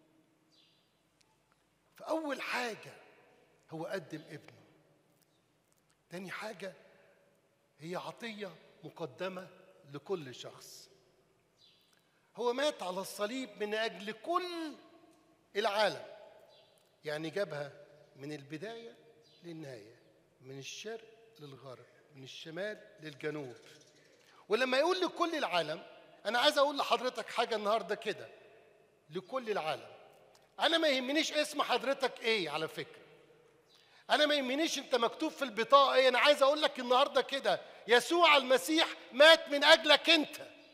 فاول حاجه هو قدم ابنه تاني حاجه هي عطيه مقدمه لكل شخص هو مات على الصليب من اجل كل العالم يعني جابها من البداية للنهاية من الشرق للغرب من الشمال للجنوب ولما يقول لكل العالم أنا عايز أقول لحضرتك حاجة النهاردة كده لكل العالم أنا ما يهمنيش اسم حضرتك إيه على فكرة أنا ما يهمنيش أنت مكتوب في البطاقة إيه أنا عايز أقول لك النهاردة كده يسوع المسيح مات من أجلك أنت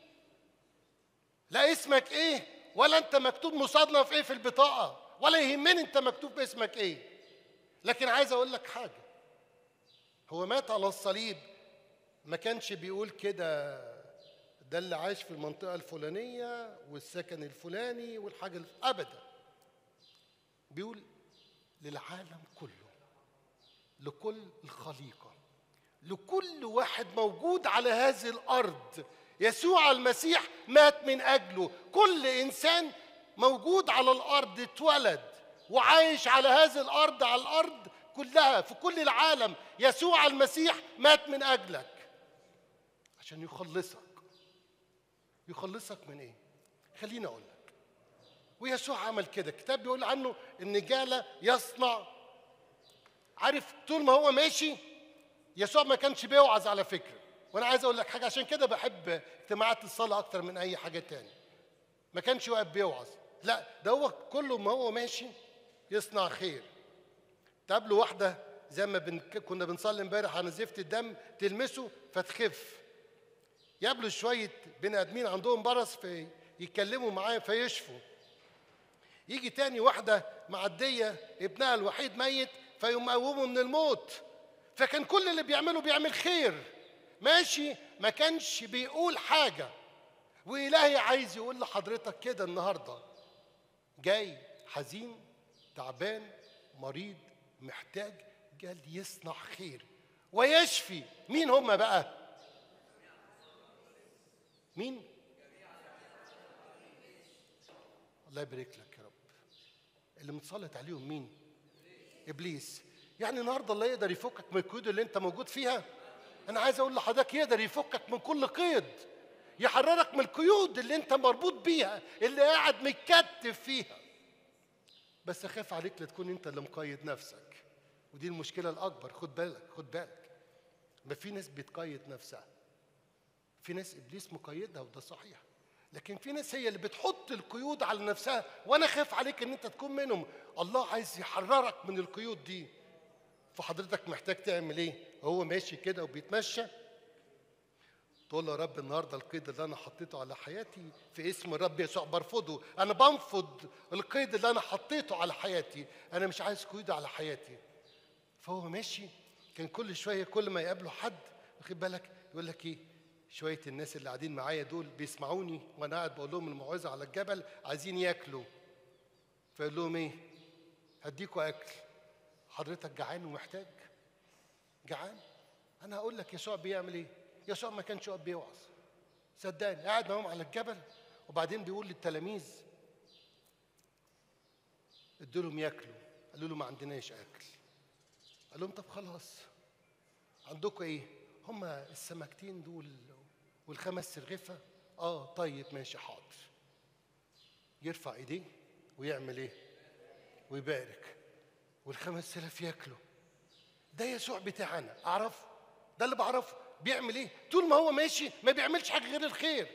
لا اسمك إيه ولا أنت مكتوب مصادنة في إيه في البطاقة ولا يهمني أنت مكتوب باسمك إيه لكن عايز أقول لك حاجة هو مات على الصليب ما كانش بيقول كده ده اللي عايش في المنطقة الفلانية والسكن الفلاني والحاجة الف... أبدا بيقول للعالم كله لكل الخليقة لكل واحد موجود على هذه الأرض يسوع المسيح مات من أجله كل إنسان موجود على الأرض اتولد وعايش على هذه الأرض على الأرض كلها في كل العالم يسوع المسيح مات من أجلك عشان يخلصك يخلصك من ايه خليني اقول لك ويسوع عمل كده الكتاب بيقول عنه ان جال يصنع عارف طول ما هو ماشي يسوع ما كانش بيوعظ على فكره وانا عايز اقول لك حاجه عشان كده بحب اجتماعات الصلاه اكتر من اي حاجه تاني ما كانش واقف بيوعظ لا ده هو كله ما هو ماشي يصنع خير تقابله واحده زي ما بن... كنا بنصلي امبارح عن زفت الدم تلمسه فتخف يقابلوا شوية بني آدمين عندهم برص في يتكلموا معاه فيشفوا يجي تاني واحدة معدية ابنها الوحيد ميت فيقوم مقومه من الموت فكان كل اللي بيعمله بيعمل خير ماشي ما كانش بيقول حاجة وإلهي عايز يقول لحضرتك كده النهاردة جاي حزين تعبان مريض محتاج جاي يصنع خير ويشفي مين هم بقى؟ مين؟ الله يبارك لك يا رب اللي متسلط عليهم مين؟ ابليس يعني النهارده الله يقدر يفكك من القيود اللي انت موجود فيها انا عايز اقول لحضرتك يقدر يفكك من كل قيد يحررك من القيود اللي انت مربوط بيها اللي قاعد متكتف فيها بس اخاف عليك لا تكون انت اللي مقيد نفسك ودي المشكله الاكبر خد بالك خد بالك ما في ناس بتقيد نفسها في ناس ابليس مقيدها وده صحيح لكن في ناس هي اللي بتحط القيود على نفسها وانا خايف عليك ان انت تكون منهم الله عايز يحررك من القيود دي فحضرتك محتاج تعمل ايه هو ماشي كده وبيتمشى تقول له يا رب النهارده القيد اللي انا حطيته على حياتي في اسم الرب يسوع برفضه انا بنفض القيد اللي انا حطيته على حياتي انا مش عايز قيود على حياتي فهو ماشي كان كل شويه كل ما يقابله حد واخد بالك يقول لك ايه شويه الناس اللي قاعدين معايا دول بيسمعوني وانا قاعد بقول لهم الموعظه على الجبل عايزين ياكلوا فيقول لهم ايه هديكوا اكل حضرتك جعان ومحتاج جعان انا هقول لك يسوع بيعمل ايه يسوع ما كانش يقف بيوعظ صدقني قاعد معاهم على الجبل وبعدين بيقول للتلاميذ ادوا لهم ياكلوا قالوا له ما عندناش اكل قال لهم طب خلاص عندكم ايه هما السمكتين دول والخمس سرغفه اه طيب ماشي حاضر يرفع ايديه ويعمل ايه ويبارك والخمس سلف ياكلوا ده يسوع بتاعنا اعرفه ده اللي بعرفه بيعمل ايه طول ما هو ماشي ما بيعملش حاجه غير الخير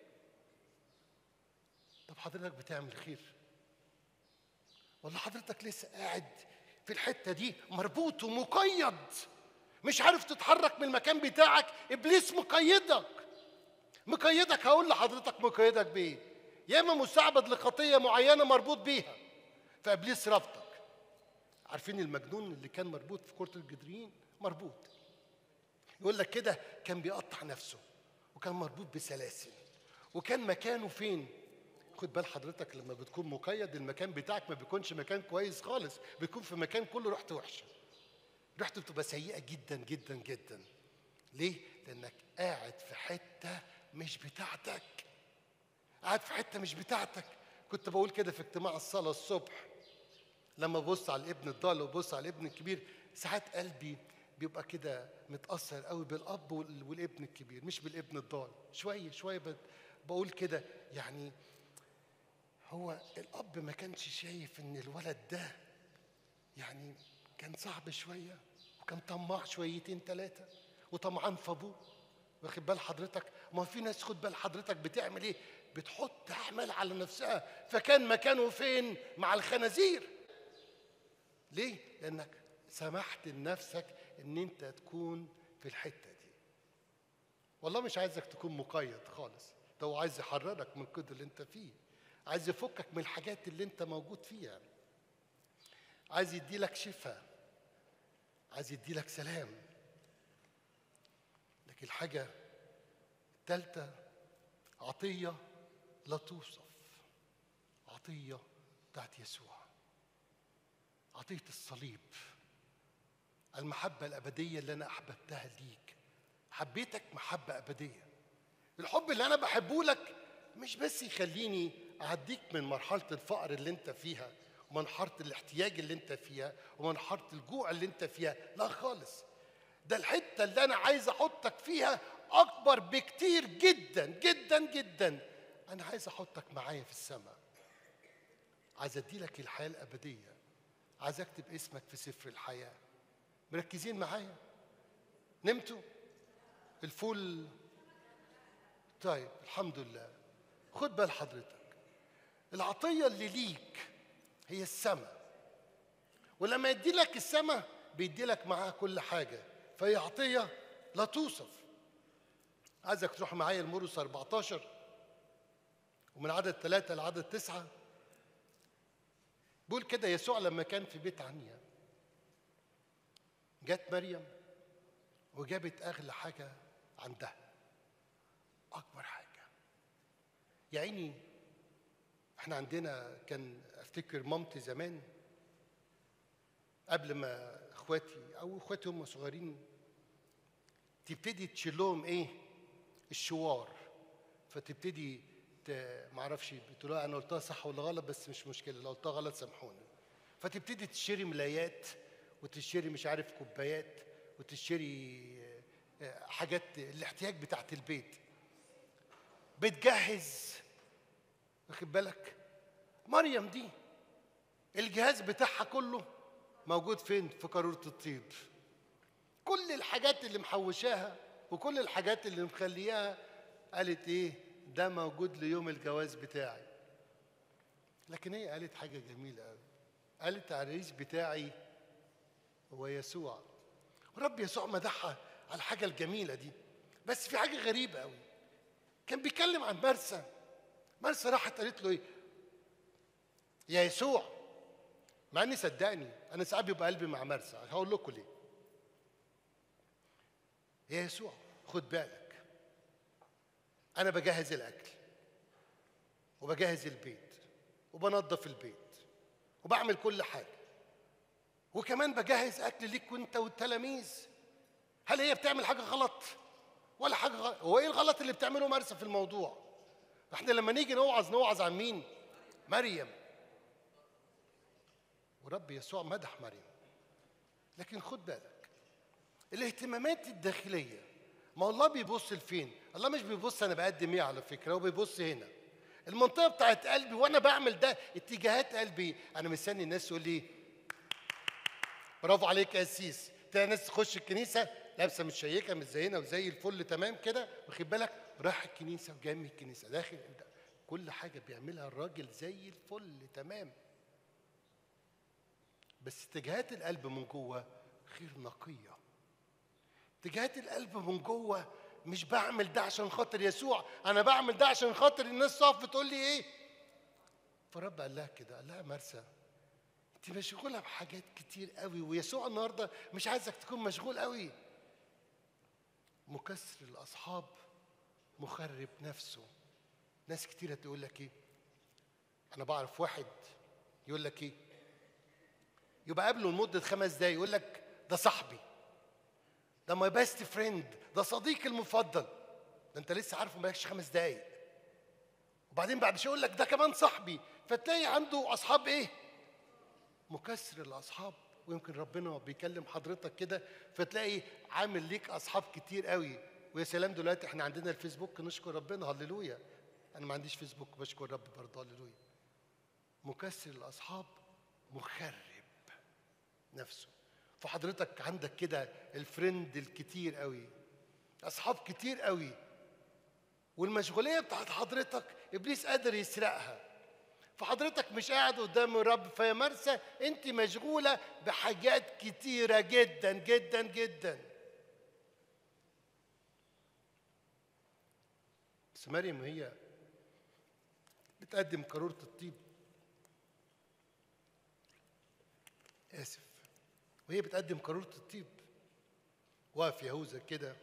طب حضرتك بتعمل خير ولا حضرتك لسه قاعد في الحته دي مربوط ومقيد مش عارف تتحرك من المكان بتاعك ابليس مقيدك مقيدك هقول لحضرتك مقيدك بايه يا اما مستعبد لخطيه معينه مربوط بيها فابليس ربطك عارفين المجنون اللي كان مربوط في كره الجدرين مربوط يقول لك كده كان بيقطع نفسه وكان مربوط بسلاسل وكان مكانه فين خد بال حضرتك لما بتكون مقيد المكان بتاعك ما بيكونش مكان كويس خالص بيكون في مكان كله ريحته وحشه ريحته بتبقى سيئه جدا جدا جدا ليه لانك قاعد في حته مش بتاعتك قاعد في حته مش بتاعتك كنت بقول كده في اجتماع الصلاه الصبح لما ببص على الابن الضال وببص على الابن الكبير ساعات قلبي بيبقى كده متاثر قوي بالاب وال- والابن الكبير مش بالابن الضال شويه شويه ب- بقول كده يعني هو الاب ما كانش شايف ان الولد ده يعني كان صعب شويه وكان طماع شويتين ثلاثه وطمعان في ابوه واخد بال حضرتك ما في ناس خد بال حضرتك بتعمل ايه بتحط احمال على نفسها فكان مكانه فين مع الخنازير ليه لانك سمحت لنفسك ان انت تكون في الحته دي والله مش عايزك تكون مقيد خالص ده هو عايز يحررك من القيد اللي انت فيه عايز يفكك من الحاجات اللي انت موجود فيها عايز يديلك شفاء عايز يديلك سلام لكن الحاجة الثالثة عطية لا توصف عطية بتاعت يسوع عطية الصليب المحبة الأبدية اللي أنا أحببتها ليك حبيتك محبة أبدية الحب اللي أنا بحبه لك مش بس يخليني أعديك من مرحلة الفقر اللي أنت فيها ومرحلة الاحتياج اللي أنت فيها ومرحلة الجوع اللي أنت فيها لا خالص ده الحتة اللي أنا عايز أحطك فيها أكبر بكتير جدا جدا جدا أنا عايز أحطك معايا في السماء عايز أديلك الحياة الأبدية عايز أكتب اسمك في سفر الحياة مركزين معايا نمتوا الفول طيب الحمد لله خد بال حضرتك العطية اللي ليك هي السماء ولما يدي لك السماء بيدي لك معاها كل حاجة فهي عطية لا توصف عايزك تروح معايا المرس 14 ومن عدد ثلاثة لعدد تسعة بيقول كده يسوع لما كان في بيت عنيا جت مريم وجابت أغلى حاجة عندها أكبر حاجة يا عيني احنا عندنا كان افتكر مامتي زمان قبل ما اخواتي او اخواتي هم صغيرين تبتدي تشيل لهم ايه الشوار فتبتدي ت- معرفش بتقول لها انا قلتها صح ولا غلط بس مش مشكله لو قلتها غلط سامحوني فتبتدي تشتري ملايات وتشتري مش عارف كوبايات وتشتري آه، آه، حاجات الاحتياج بتاعت البيت بتجهز واخد بالك مريم دي الجهاز بتاعها كله موجود فين في قارورة الطيب كل الحاجات اللي محوشاها وكل الحاجات اللي مخلياها قالت ايه ده موجود ليوم الجواز بتاعي لكن هي قالت حاجة جميلة قوي قالت العريس بتاعي هو يسوع ورب يسوع مدحها على الحاجة الجميلة دي بس في حاجة غريبة قوي كان بيتكلم عن مرسى مرسى راحت قالت له ايه يا يسوع مع اني صدقني انا ساعات بيبقى قلبي مع مرسى هقول لكم ليه يا يسوع خد بالك انا بجهز الاكل وبجهز البيت وبنظف البيت وبعمل كل حاجه وكمان بجهز اكل ليك وانت والتلاميذ هل هي بتعمل حاجه غلط ولا حاجه غلط هو ايه الغلط اللي بتعمله مرسى في الموضوع احنا لما نيجي نوعظ نوعظ عن مين مريم ورب يسوع مدح مريم لكن خد بالك الاهتمامات الداخليه ما الله بيبص لفين الله مش بيبص انا بقدم ايه على فكره هو بيبص هنا المنطقه بتاعت قلبي وانا بعمل ده اتجاهات قلبي انا مستني الناس تقول لي برافو عليك يا قسيس تلاقي ناس تخش الكنيسه لابسه متشيكه متزينه وزي الفل تمام كده واخد بالك راح الكنيسه وجاي من الكنيسه داخل كل حاجه بيعملها الراجل زي الفل تمام بس اتجاهات القلب من جوه غير نقيه اتجاهات القلب من جوه مش بعمل ده عشان خاطر يسوع انا بعمل ده عشان خاطر الناس تقف بتقول لي ايه فرب قال لها كده قال لها يا مرسى انت مشغوله بحاجات كتير قوي ويسوع النهارده مش عايزك تكون مشغول قوي مكسر الاصحاب مخرب نفسه ناس كتيره تقول لك ايه انا بعرف واحد يقول لك ايه يبقى قابله لمده خمس دقايق يقول لك ده صاحبي ده ماي بيست فريند ده صديقي المفضل ده انت لسه عارفه مالكش خمس دقايق وبعدين بعد شويه يقول لك ده كمان صاحبي فتلاقي عنده اصحاب ايه مكسر الاصحاب ويمكن ربنا بيكلم حضرتك كده فتلاقي عامل ليك اصحاب كتير قوي ويا سلام دلوقتي احنا عندنا الفيسبوك نشكر ربنا هللويا انا ما عنديش فيسبوك بشكر رب برضه هللويا مكسر الاصحاب مخرب نفسه فحضرتك عندك كده الفريند الكتير قوي اصحاب كتير قوي والمشغوليه بتاعت حضرتك ابليس قادر يسرقها فحضرتك مش قاعد قدام الرب فيا مرسى انت مشغوله بحاجات كتيره جدا جدا جدا بس مريم هي بتقدم قارورة الطيب آسف وهي بتقدم قارورة الطيب واقف يهوذا كده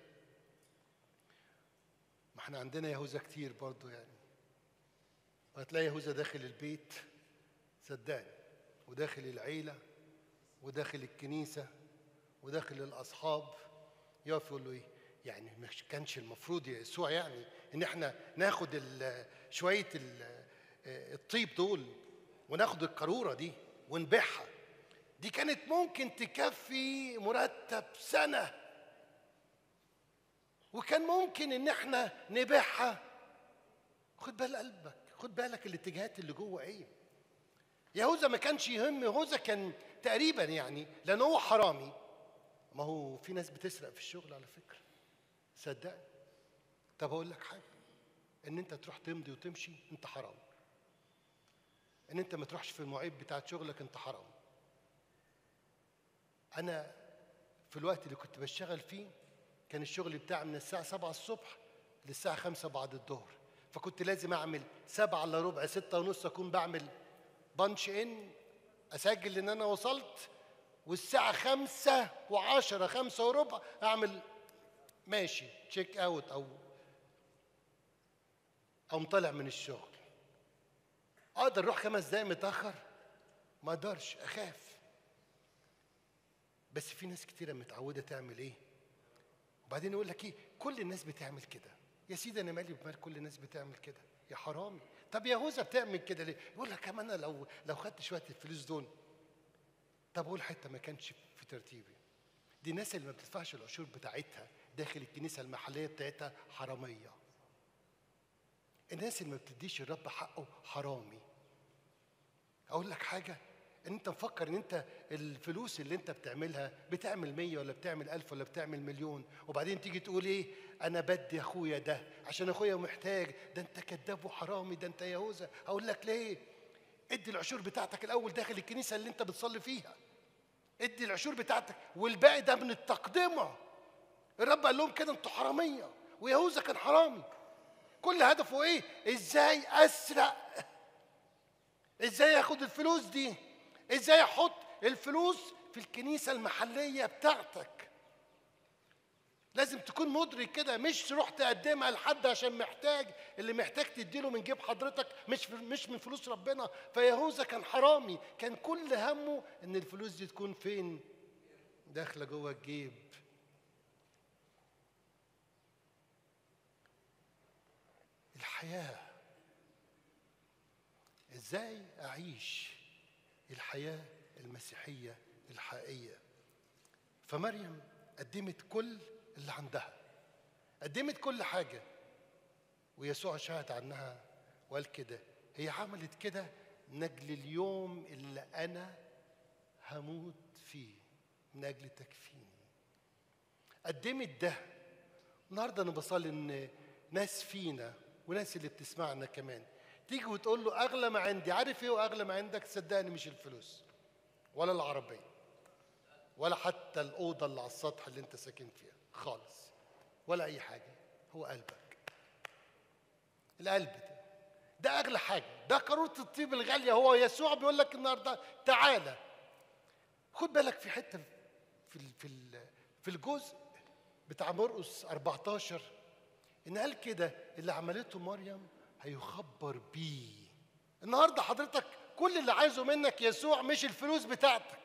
ما احنا عندنا يهوذا كتير برضو يعني وهتلاقي يهوذا داخل البيت صدقني وداخل العيلة وداخل الكنيسة وداخل الأصحاب يقف يقول له إيه يعني مش كانش المفروض يا يسوع يعني إن إحنا ناخد ال- شوية ال- الطيب دول وناخد القارورة دي ونبيعها دي كانت ممكن تكفي مرتب سنة وكان ممكن إن إحنا نبيعها خد بال قلبك خد بالك الاتجاهات اللي جوه ايه يهوذا ما كانش يهم يهوذا كان تقريبا يعني لان هو حرامي ما هو في ناس بتسرق في الشغل على فكره صدقني طب اقول لك حاجه ان انت تروح تمضي وتمشي انت حرام ان انت ما تروحش في المواعيد بتاعت شغلك انت حرام انا في الوقت اللي كنت بشتغل فيه كان الشغل بتاعي من الساعة 7 الصبح للساعة 5 بعد الظهر فكنت لازم أعمل 7 إلا ربع 6 ونص أكون بعمل بانش إن أسجل إن أنا وصلت والساعة 5 و10 5 وربع أعمل ماشي تشيك أوت أو أو طالع من الشغل أقدر أروح خمس دقايق متأخر ما أقدرش أخاف بس في ناس كتيرة متعودة تعمل إيه وبعدين يقول لك ايه كل الناس بتعمل كده يا سيدي انا مالي بمال كل الناس بتعمل كده يا حرامي طب يهوذا بتعمل كده ليه يقول لك كمان انا لو لو خدت شويه الفلوس دول طب اقول حته ما كانش في ترتيبي دي الناس اللي ما بتدفعش العشور بتاعتها داخل الكنيسه المحليه بتاعتها حراميه الناس اللي ما بتديش الرب حقه حرامي اقول لك حاجه ان انت مفكر ان انت الفلوس اللي انت بتعملها بتعمل مية ولا بتعمل ألف ولا بتعمل مليون وبعدين تيجي تقول ايه انا بدي اخويا ده عشان اخويا محتاج ده انت كذاب وحرامي ده انت يهوذا اقول لك ليه ادي العشور بتاعتك الاول داخل الكنيسه اللي انت بتصلي فيها ادي العشور بتاعتك والباقي ده من التقدمه الرب قال لهم كده انتوا حراميه ويهوذا كان حرامي كل هدفه ايه ازاي اسرق ازاي ياخد الفلوس دي ازاي احط الفلوس في الكنيسه المحليه بتاعتك لازم تكون مدرك كده مش تروح تقدمها لحد عشان محتاج اللي محتاج تديله من جيب حضرتك مش مش من فلوس ربنا فيهوذا كان حرامي كان كل همه ان الفلوس دي تكون فين داخله جوه الجيب الحياه ازاي اعيش الحياه المسيحيه الحقيقيه فمريم قدمت كل اللي عندها قدمت كل حاجه ويسوع شهد عنها وقال كده هي عملت كده من اجل اليوم اللي انا هموت فيه من اجل تكفيني قدمت ده النهارده انا بصلي ان ناس فينا وناس اللي بتسمعنا كمان تيجي وتقول له اغلى ما عندي عارف ايه واغلى ما عندك صدقني مش الفلوس ولا العربيه ولا حتى الاوضه اللي على السطح اللي انت ساكن فيها خالص ولا اي حاجه هو قلبك القلب ده ده اغلى حاجه ده قاروره الطيب الغاليه هو يسوع بيقول لك النهارده تعالى خد بالك في حته في ال- في ال- في الجزء بتاع مرقس 14 ان قال كده اللي عملته مريم هيخبر بيه النهارده حضرتك كل اللي عايزه منك يسوع مش الفلوس بتاعتك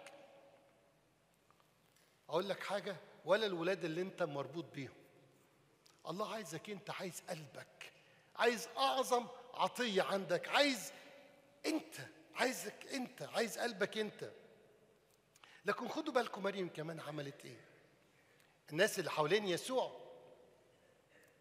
اقول لك حاجه ولا الولاد اللي انت مربوط بيهم الله عايزك انت عايز قلبك عايز اعظم عطيه عندك عايز انت عايزك انت عايز قلبك انت لكن خدوا بالكم مريم كمان عملت ايه الناس اللي حوالين يسوع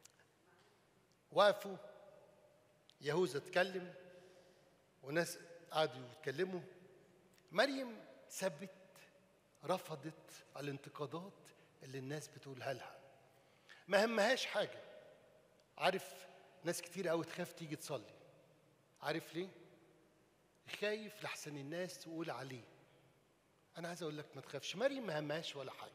وقفوا يهوذا اتكلم وناس قعدوا يتكلموا مريم ثبت رفضت الانتقادات اللي الناس بتقولها لها ما همهاش حاجه عارف ناس كتير قوي تخاف تيجي تصلي عارف ليه خايف لحسن الناس تقول عليه انا عايز اقول لك ما تخافش مريم ما همهاش ولا حاجه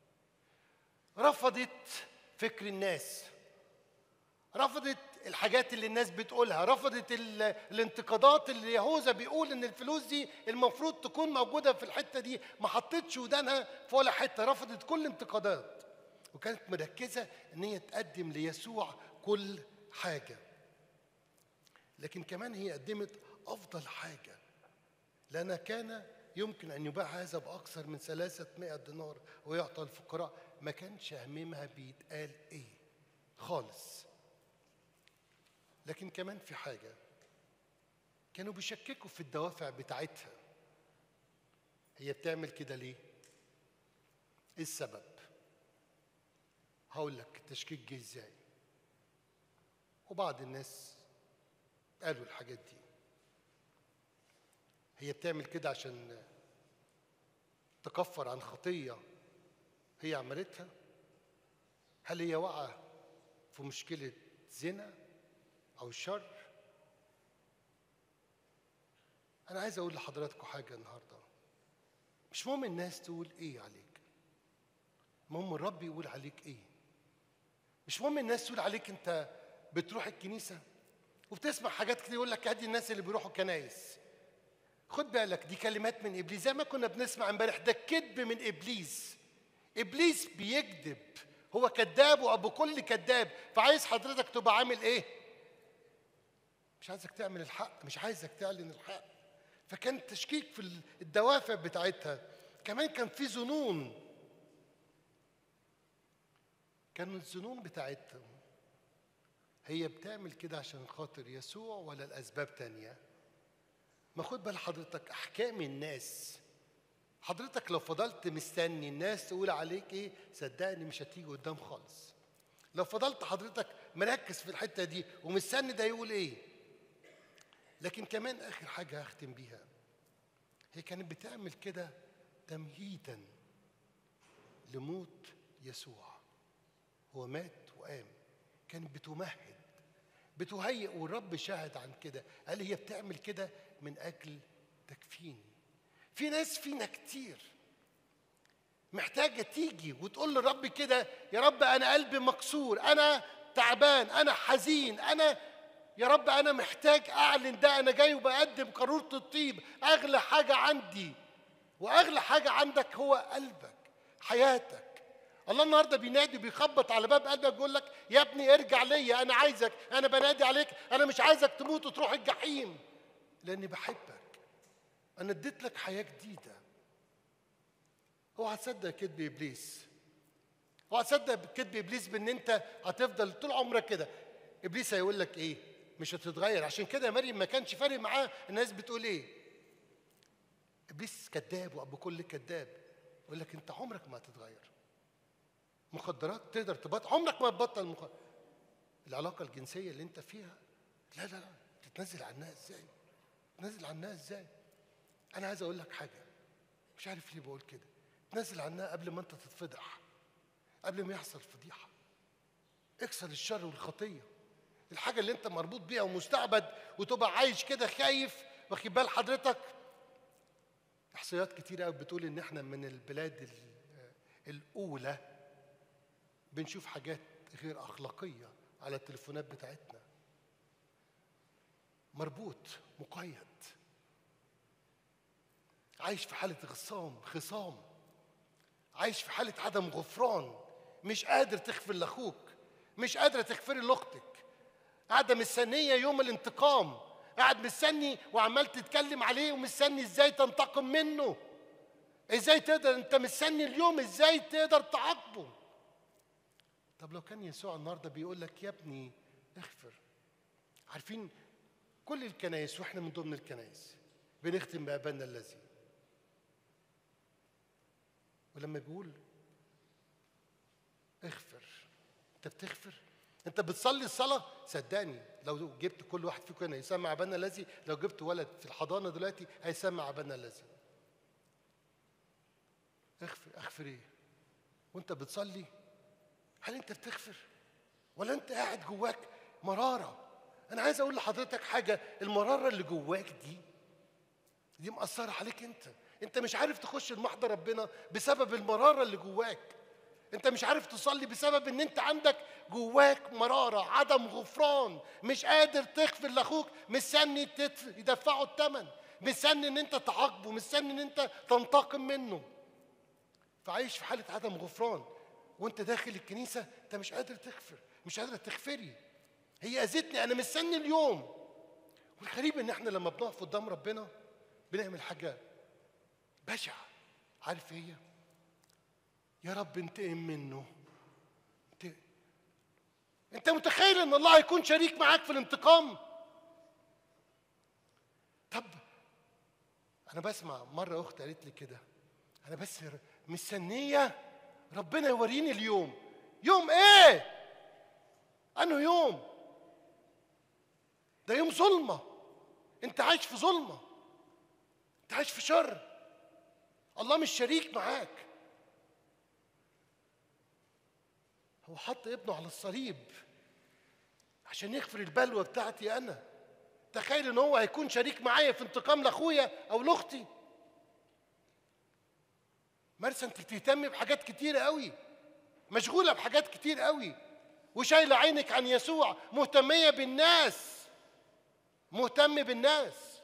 رفضت فكر الناس رفضت الحاجات اللي الناس بتقولها رفضت ال- الانتقادات اللي يهوذا بيقول ان الفلوس دي المفروض تكون موجوده في الحته دي ما حطتش ودانها في ولا حته رفضت كل الانتقادات وكانت مركزه ان هي تقدم ليسوع كل حاجه لكن كمان هي قدمت افضل حاجه لأن كان يمكن أن يباع هذا بأكثر من 300 دينار ويعطى الفقراء ما كانش هممها بيتقال إيه خالص لكن كمان في حاجة كانوا بيشككوا في الدوافع بتاعتها هي بتعمل كده ليه؟ إيه السبب؟ هقول لك التشكيك جه ازاي وبعض الناس قالوا الحاجات دي هي بتعمل كده عشان تكفر عن خطية هي عملتها هل هي واقعة في مشكلة زنا أو شر أنا عايز أقول لحضراتكم حاجة النهاردة مش مهم الناس تقول إيه عليك المهم الرب يقول عليك إيه مش مهم الناس تقول عليك أنت بتروح الكنيسة وبتسمع حاجات كتير يقول لك ادي الناس اللي بيروحوا كنايس خد بالك دي كلمات من ابليس زي ما كنا بنسمع امبارح ده كذب من ابليس ابليس بيكذب هو كذاب وابو كل كذاب فعايز حضرتك تبقى عامل ايه مش عايزك تعمل الحق مش عايزك تعلن الحق فكان تشكيك في الدوافع بتاعتها كمان كان في ظنون كان الظنون بتاعتهم هي بتعمل كده عشان خاطر يسوع ولا الاسباب تانيه ما خد بال حضرتك احكام الناس حضرتك لو فضلت مستني الناس تقول عليك ايه صدقني مش هتيجي قدام خالص لو فضلت حضرتك مركز في الحته دي ومستني ده يقول ايه لكن كمان اخر حاجه هختم بيها هي كانت بتعمل كده تمهيدا لموت يسوع هو مات وقام كانت بتمهد بتهيئ والرب شاهد عن كده قال هي بتعمل كده من اجل تكفيني في ناس فينا كتير محتاجه تيجي وتقول للرب كده يا رب انا قلبي مكسور انا تعبان انا حزين انا يا رب انا محتاج اعلن ده انا جاي وبقدم قاروره الطيب اغلى حاجه عندي واغلى حاجه عندك هو قلبك حياتك الله النهارده بينادي بيخبط على باب قلبك بيقول لك يا ابني ارجع ليا انا عايزك انا بنادي عليك انا مش عايزك تموت وتروح الجحيم لاني بحبك انا اديت لك حياه جديده اوعى تصدق كذب ابليس اوعى تصدق كذب ابليس بان انت هتفضل طول عمرك كده ابليس هيقول لك ايه مش هتتغير عشان كده يا مريم ما كانش فارق معاه الناس بتقول ايه ابليس كذاب وابو كل كذاب يقول لك انت عمرك ما هتتغير مخدرات تقدر تبطل عمرك ما تبطل مخ... العلاقه الجنسيه اللي انت فيها لا لا لا تتنزل عنها ازاي تنزل عنها ازاي انا عايز اقول لك حاجه مش عارف ليه بقول كده تنزل عنها قبل ما انت تتفضح قبل ما يحصل فضيحه اكسر الشر والخطيه الحاجه اللي انت مربوط بيها ومستعبد وتبقى عايش كده خايف واخد بال حضرتك احصائيات كتير قوي بتقول ان احنا من البلاد ال- الاولى بنشوف حاجات غير اخلاقيه على التليفونات بتاعتنا مربوط مقيد عايش في حاله خصام خصام عايش في حاله عدم غفران مش قادر تغفر لاخوك مش قادره تغفري لاختك قاعده مستنيه يوم الانتقام قاعد مستني وعمال تتكلم عليه ومستني ازاي تنتقم منه ازاي تقدر انت مستني اليوم ازاي تقدر تعاقبه طب لو كان يسوع النهارده بيقول لك يا ابني اغفر عارفين كل الكنائس واحنا من ضمن الكنائس بنختم بابانا الذي ولما بيقول اغفر انت بتغفر انت بتصلي الصلاه صدقني لو جبت كل واحد فيكم هنا يسمع ابانا الذي لو جبت ولد في الحضانه دلوقتي هيسمع ابانا الذي اغفر اغفر ايه وانت بتصلي هل انت بتغفر ولا انت قاعد جواك مراره انا عايز اقول لحضرتك حاجه المراره اللي جواك دي دي مأثرة عليك انت انت مش عارف تخش المحضر ربنا بسبب المرارة اللي جواك انت مش عارف تصلي بسبب ان انت عندك جواك مرارة عدم غفران مش قادر تغفر لاخوك مستني تدف- يدفعوا الثمن مستني ان انت تعاقبه مستني ان انت تنتقم منه فعايش في حالة عدم غفران وانت داخل الكنيسة انت مش قادر تغفر مش قادرة تغفري هي اذتني انا مستني اليوم والغريب ان احنا لما بنقف قدام ربنا بنعمل حاجة بشعة عارف ايه هي؟ يا رب انتقم منه انت انت متخيل ان الله هيكون شريك معاك في الانتقام طب انا بسمع مرة اخت قالت لي كده انا بس ر- مستنية ربنا يوريني اليوم يوم ايه انه يوم ده يوم ظلمة انت عايش في ظلمة انت عايش في شر الله مش شريك معاك هو حط ابنه على الصليب عشان يغفر البلوى بتاعتي انا تخيل ان هو هيكون شريك معايا في انتقام لاخويا او لاختي مرسى انت بتهتمي بحاجات كتيره قوي مشغوله بحاجات كتير قوي وشايله عينك عن يسوع مهتميه بالناس مهتم بالناس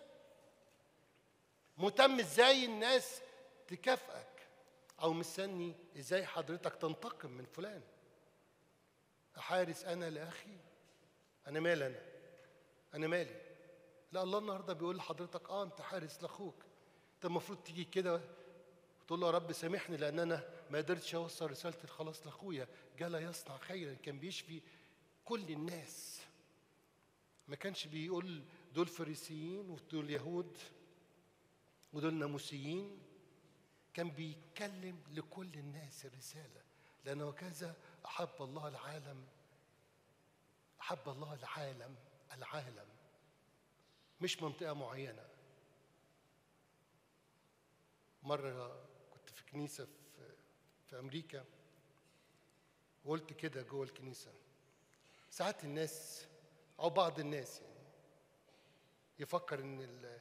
مهتم ازاي الناس تكافئك او مستني ازاي حضرتك تنتقم من فلان احارس انا لاخي انا مالي انا انا مالي لا الله النهارده بيقول لحضرتك اه انت حارس لاخوك انت المفروض تيجي كده وتقول له يا رب سامحني لان انا ما قدرتش اوصل رساله الخلاص لاخويا جالا يصنع خيرا كان بيشفي كل الناس ما كانش بيقول دول فريسيين ودول يهود ودول ناموسيين كان بيتكلم لكل الناس الرسالة لأنه كذا أحب الله العالم أحب الله العالم العالم مش منطقة معينة مرة كنت في كنيسة في, في أمريكا وقلت كده جوه الكنيسة ساعات الناس أو بعض الناس يعني يفكر إن ال-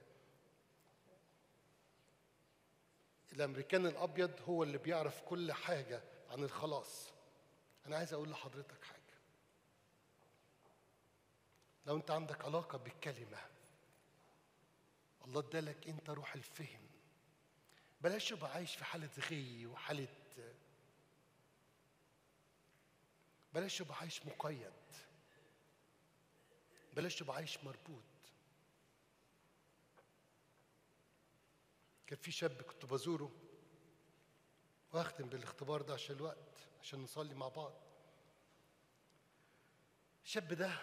الامريكان الابيض هو اللي بيعرف كل حاجه عن الخلاص انا عايز اقول لحضرتك حاجه لو انت عندك علاقه بالكلمه الله ادالك انت روح الفهم بلاش تبقى عايش في حاله غي وحاله بلاش تبقى عايش مقيد بلاش تبقى عايش مربوط كان في شاب كنت بزوره واختم بالاختبار ده عشان الوقت عشان نصلي مع بعض الشاب ده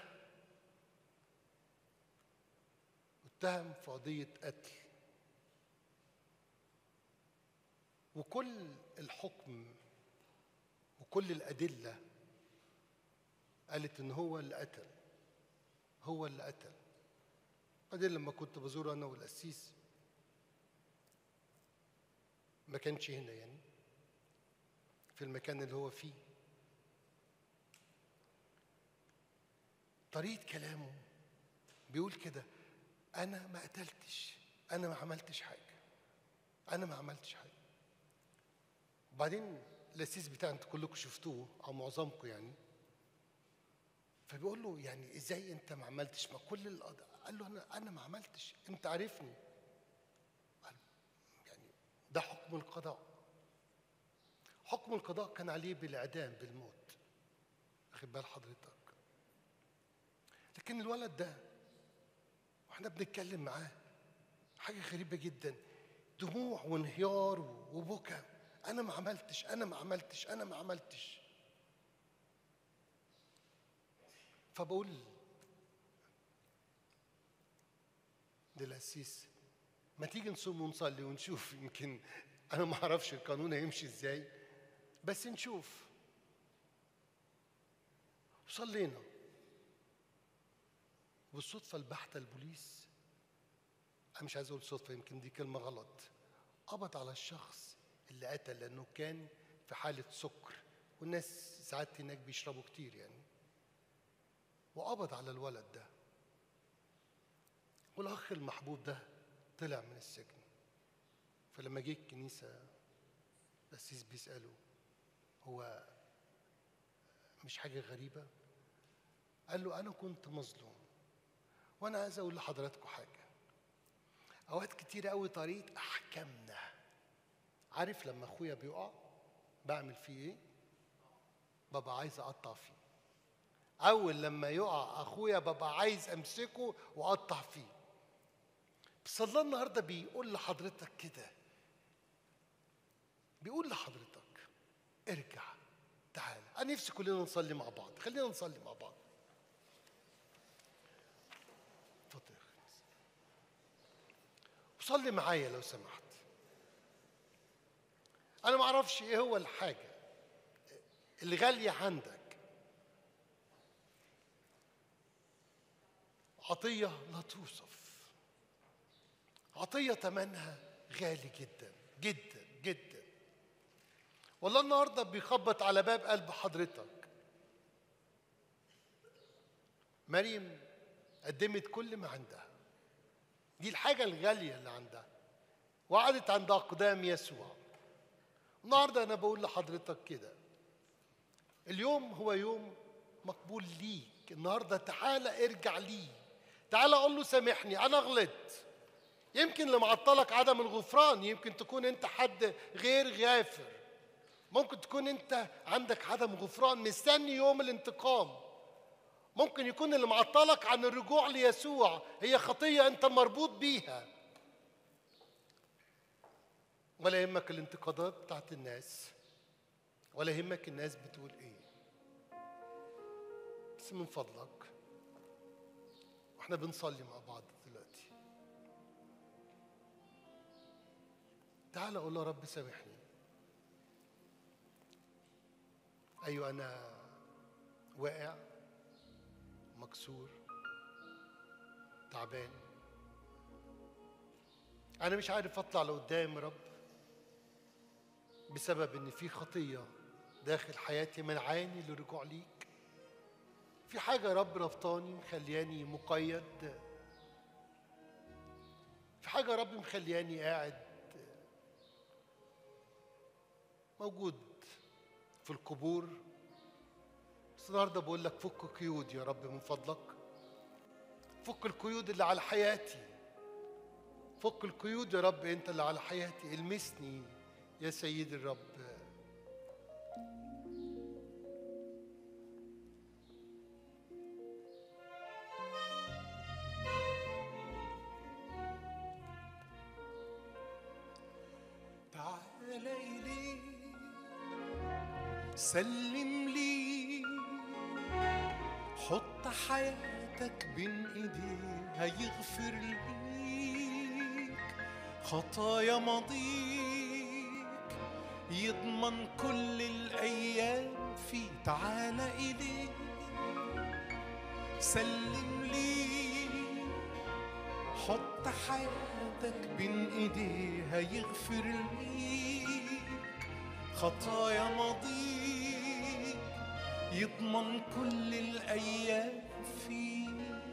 اتهم في قضية قتل وكل الحكم وكل الأدلة قالت إن هو اللي قتل هو اللي قتل بعدين لما كنت بزوره أنا والقسيس ما كانش هنا يعني في المكان اللي هو فيه طريقة كلامه بيقول كده أنا ما قتلتش أنا ما عملتش حاجة أنا ما عملتش حاجة وبعدين الأسيس بتاع أنتوا كلكم شفتوه أو معظمكم يعني فبيقول له يعني إزاي أنت ما عملتش ما كل القضاء قال له أنا أنا ما عملتش أنت عارفني قال يعني ده حكم القضاء حكم القضاء كان عليه بالإعدام بالموت واخد بال حضرتك لكن الولد ده واحنا بنتكلم معاه حاجة غريبة جدا دموع وانهيار وبكى أنا ما عملتش أنا ما عملتش أنا ما عملتش فبقول للقسيس ما تيجي نصوم ونصلي ونشوف يمكن انا ما اعرفش القانون هيمشي ازاي بس نشوف وصلينا بالصدفة البحتة البوليس أنا مش عايز أقول صدفة يمكن دي كلمة غلط قبض على الشخص اللي قتل لأنه كان في حالة سكر والناس ساعات هناك بيشربوا كتير يعني وقبض على الولد ده والأخ المحبوب ده طلع من السجن فلما جه الكنيسة القسيس بيسأله هو مش حاجة غريبة قال له أنا كنت مظلوم وأنا عايز أقول لحضراتكم حاجة أوقات كتير قوي طريقة أحكامنا عارف لما أخويا بيقع بعمل فيه إيه؟ ببقى عايز أقطع فيه أول لما يقع أخويا ببقى عايز أمسكه وأقطع فيه بس الله النهاردة بيقول لحضرتك كده بيقول لحضرتك ارجع تعال انا نفسي كلنا نصلي مع بعض خلينا نصلي مع بعض اتفضل يا أخي. وصلي معايا لو سمحت انا ما اعرفش ايه هو الحاجه اللي غاليه عندك عطيه لا توصف عطيه ثمنها غالي جدا جدا جدا والله النهارده بيخبط على باب قلب حضرتك مريم قدمت كل ما عندها دي الحاجة الغالية اللي عندها وقعدت عند أقدام يسوع النهارده أنا بقول لحضرتك كده اليوم هو يوم مقبول ليك النهارده تعالى ارجع ليه تعالى قول له سامحني أنا غلطت يمكن اللي معطلك عدم الغفران يمكن تكون أنت حد غير غافر ممكن تكون انت عندك عدم غفران مستني يوم الانتقام ممكن يكون اللي معطلك عن الرجوع ليسوع هي خطيه انت مربوط بيها ولا يهمك الانتقادات بتاعت الناس ولا يهمك الناس بتقول ايه بس من فضلك واحنا بنصلي مع بعض دلوقتي تعال قول له رب سامحني ايوه انا واقع مكسور تعبان انا مش عارف اطلع لقدام يا رب بسبب ان في خطيه داخل حياتي منعاني للرجوع ليك في حاجه يا رب ربطاني مخلياني مقيد في حاجه يا رب مخلياني قاعد موجود في القبور بس النهارده بقول لك فك قيود يا رب من فضلك فك القيود اللي على حياتي فك القيود يا رب انت اللي على حياتي المسني يا سيدي الرب تعال إلي سلم لي حط حياتك بين ايديه هيغفر ليك خطايا ماضيك يضمن كل الايام في تعال اليه سلم لي حط حياتك بين ايديه هيغفر ليك خطايا ماضيك يضمن كل الايام فيه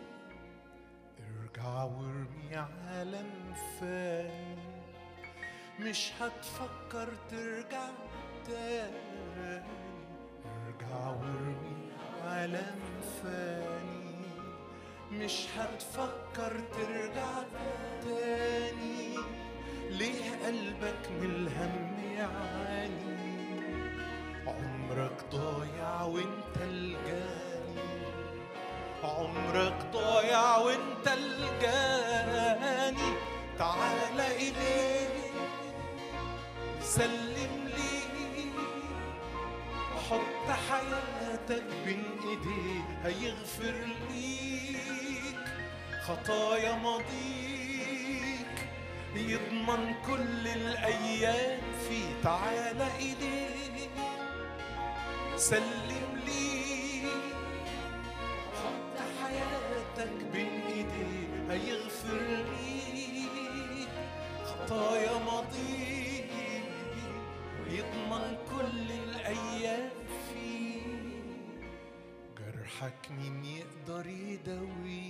ارجع وارمي عالم فاني مش هتفكر ترجع تاني ارجع وارمي عالم فاني مش هتفكر ترجع تاني ليه قلبك من الهم يعاني عمرك ضايع وانت الجاني عمرك ضايع وانت الجاني تعال إليه سلم لي حط حياتك بين ايديه هيغفر ليك خطايا ماضيك يضمن كل الايام في تعال اليه سلم لي يضمن كل الأيام فيه جرحك مين يقدر يداويه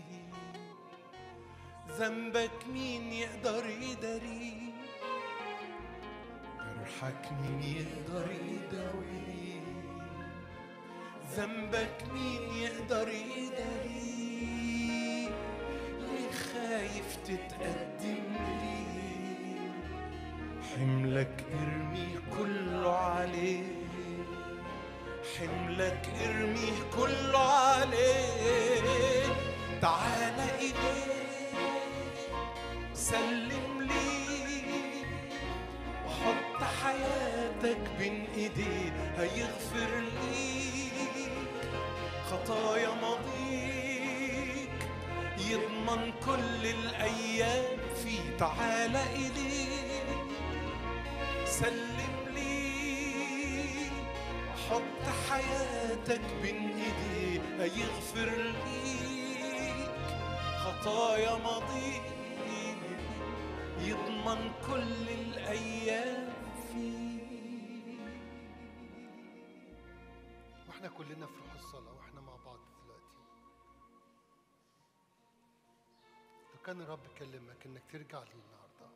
ذنبك مين يقدر يداريه جرحك مين يقدر يداويه ذنبك مين يقدر يداريه ليه خايف تتقدم ليه حملك ارميه كله عليه حملك ارميه كله عليه تعال إليه سلم ليه وحط حياتك بين ايديه هيغفر ليك خطايا ماضيك يضمن كل الايام فيه تعال اليه سلم ليه حط حياتك بين ايديه هيغفر ليك خطايا ماضيك يضمن كل الايام فيه واحنا كلنا في روح الصلاة واحنا مع بعض دلوقتي لو كان الرب كلمك انك ترجع لي النهارده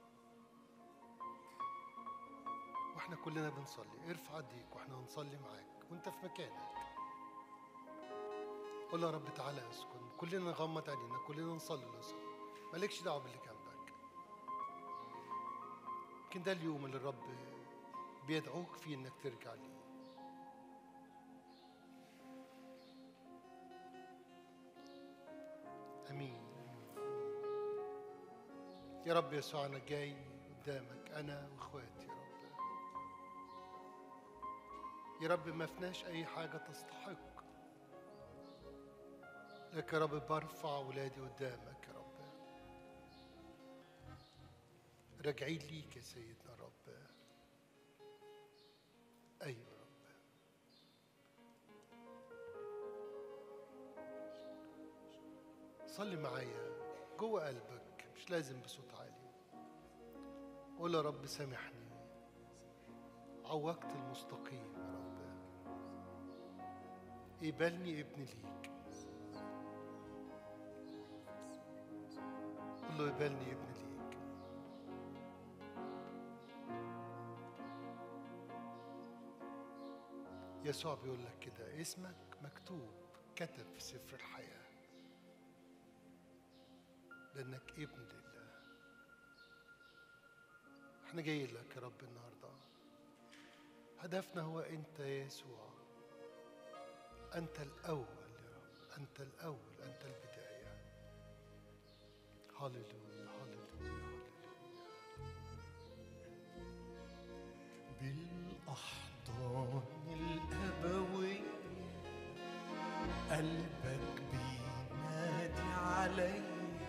واحنا كلنا بنصلي ارفع ايديك واحنا هنصلي معاك وانت في مكانك قول يا رب تعالى اسكن كلنا نغمض عينينا كلنا نصلي نصلي مالكش دعوه باللي جنبك يمكن ده اليوم اللي الرب بيدعوك فيه انك ترجع ليه امين يا رب يسوع انا جاي قدامك انا واخواتي يا رب يا رب ما فيناش اي حاجه تستحق لك يا رب برفع ولادي قدامك يا رب راجعين ليك يا سيدنا يا رب ايوه يا رب صلي معايا جوه قلبك مش لازم بصوت عالي قول يا رب سامحني عوجت المستقيم يا رب قبلني ابن ليك قول له قبلني ابن ليك يسوع بيقول لك كده اسمك مكتوب كتب في سفر الحياه لانك ابن لله احنا جايين لك يا رب النهارده هدفنا هو انت يا يسوع انت الاول يا رب انت الاول انت البدايه هللويا هللويا هللويا بالأحضان الأبوية قلبك بينادي علي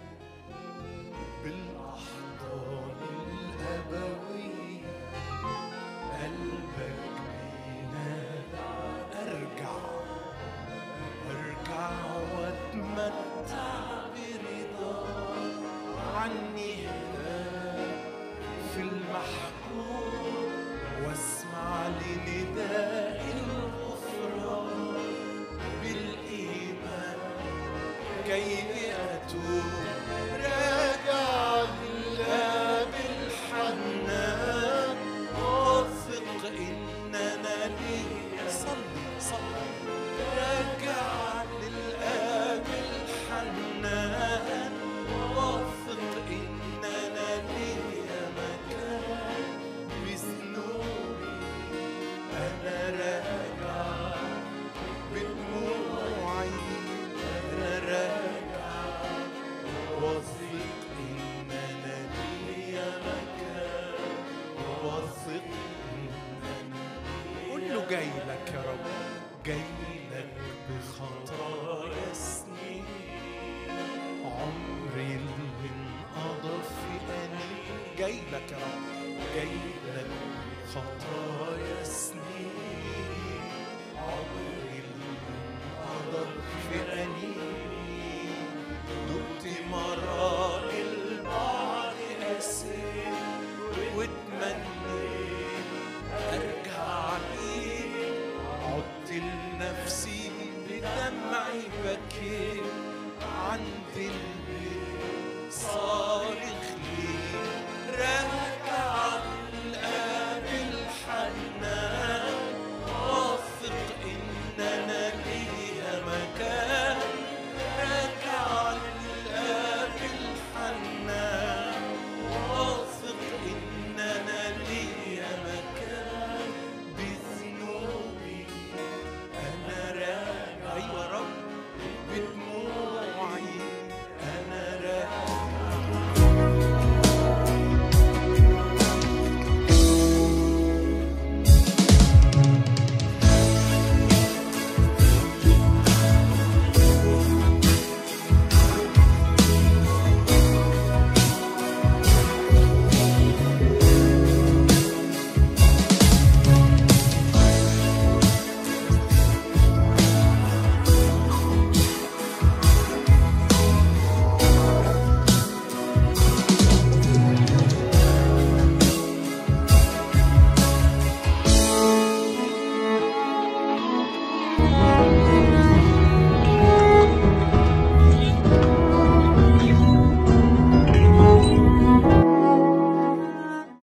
بالأحضان الأبوية قلبك بينادي أرجع أرجع وأتمتع برضاك عني هناك في المحكوم واسمع لنداء الغفران بالإيمان كي أتوب راجع لله بالحنان واثق إن أنا لي صلي صلي راجع للآب الحنان واثق إن أنا لي مكان بذنوبي أنا راجع بدموعي أنا راجع واثق إن أنا لي مكان واثق إن أنا قول له جاي لك يا رب جاي لك بخطايا سنين عمري اللي انقضى في أنين جاي لك يا رب جاي لك بخطايا سنين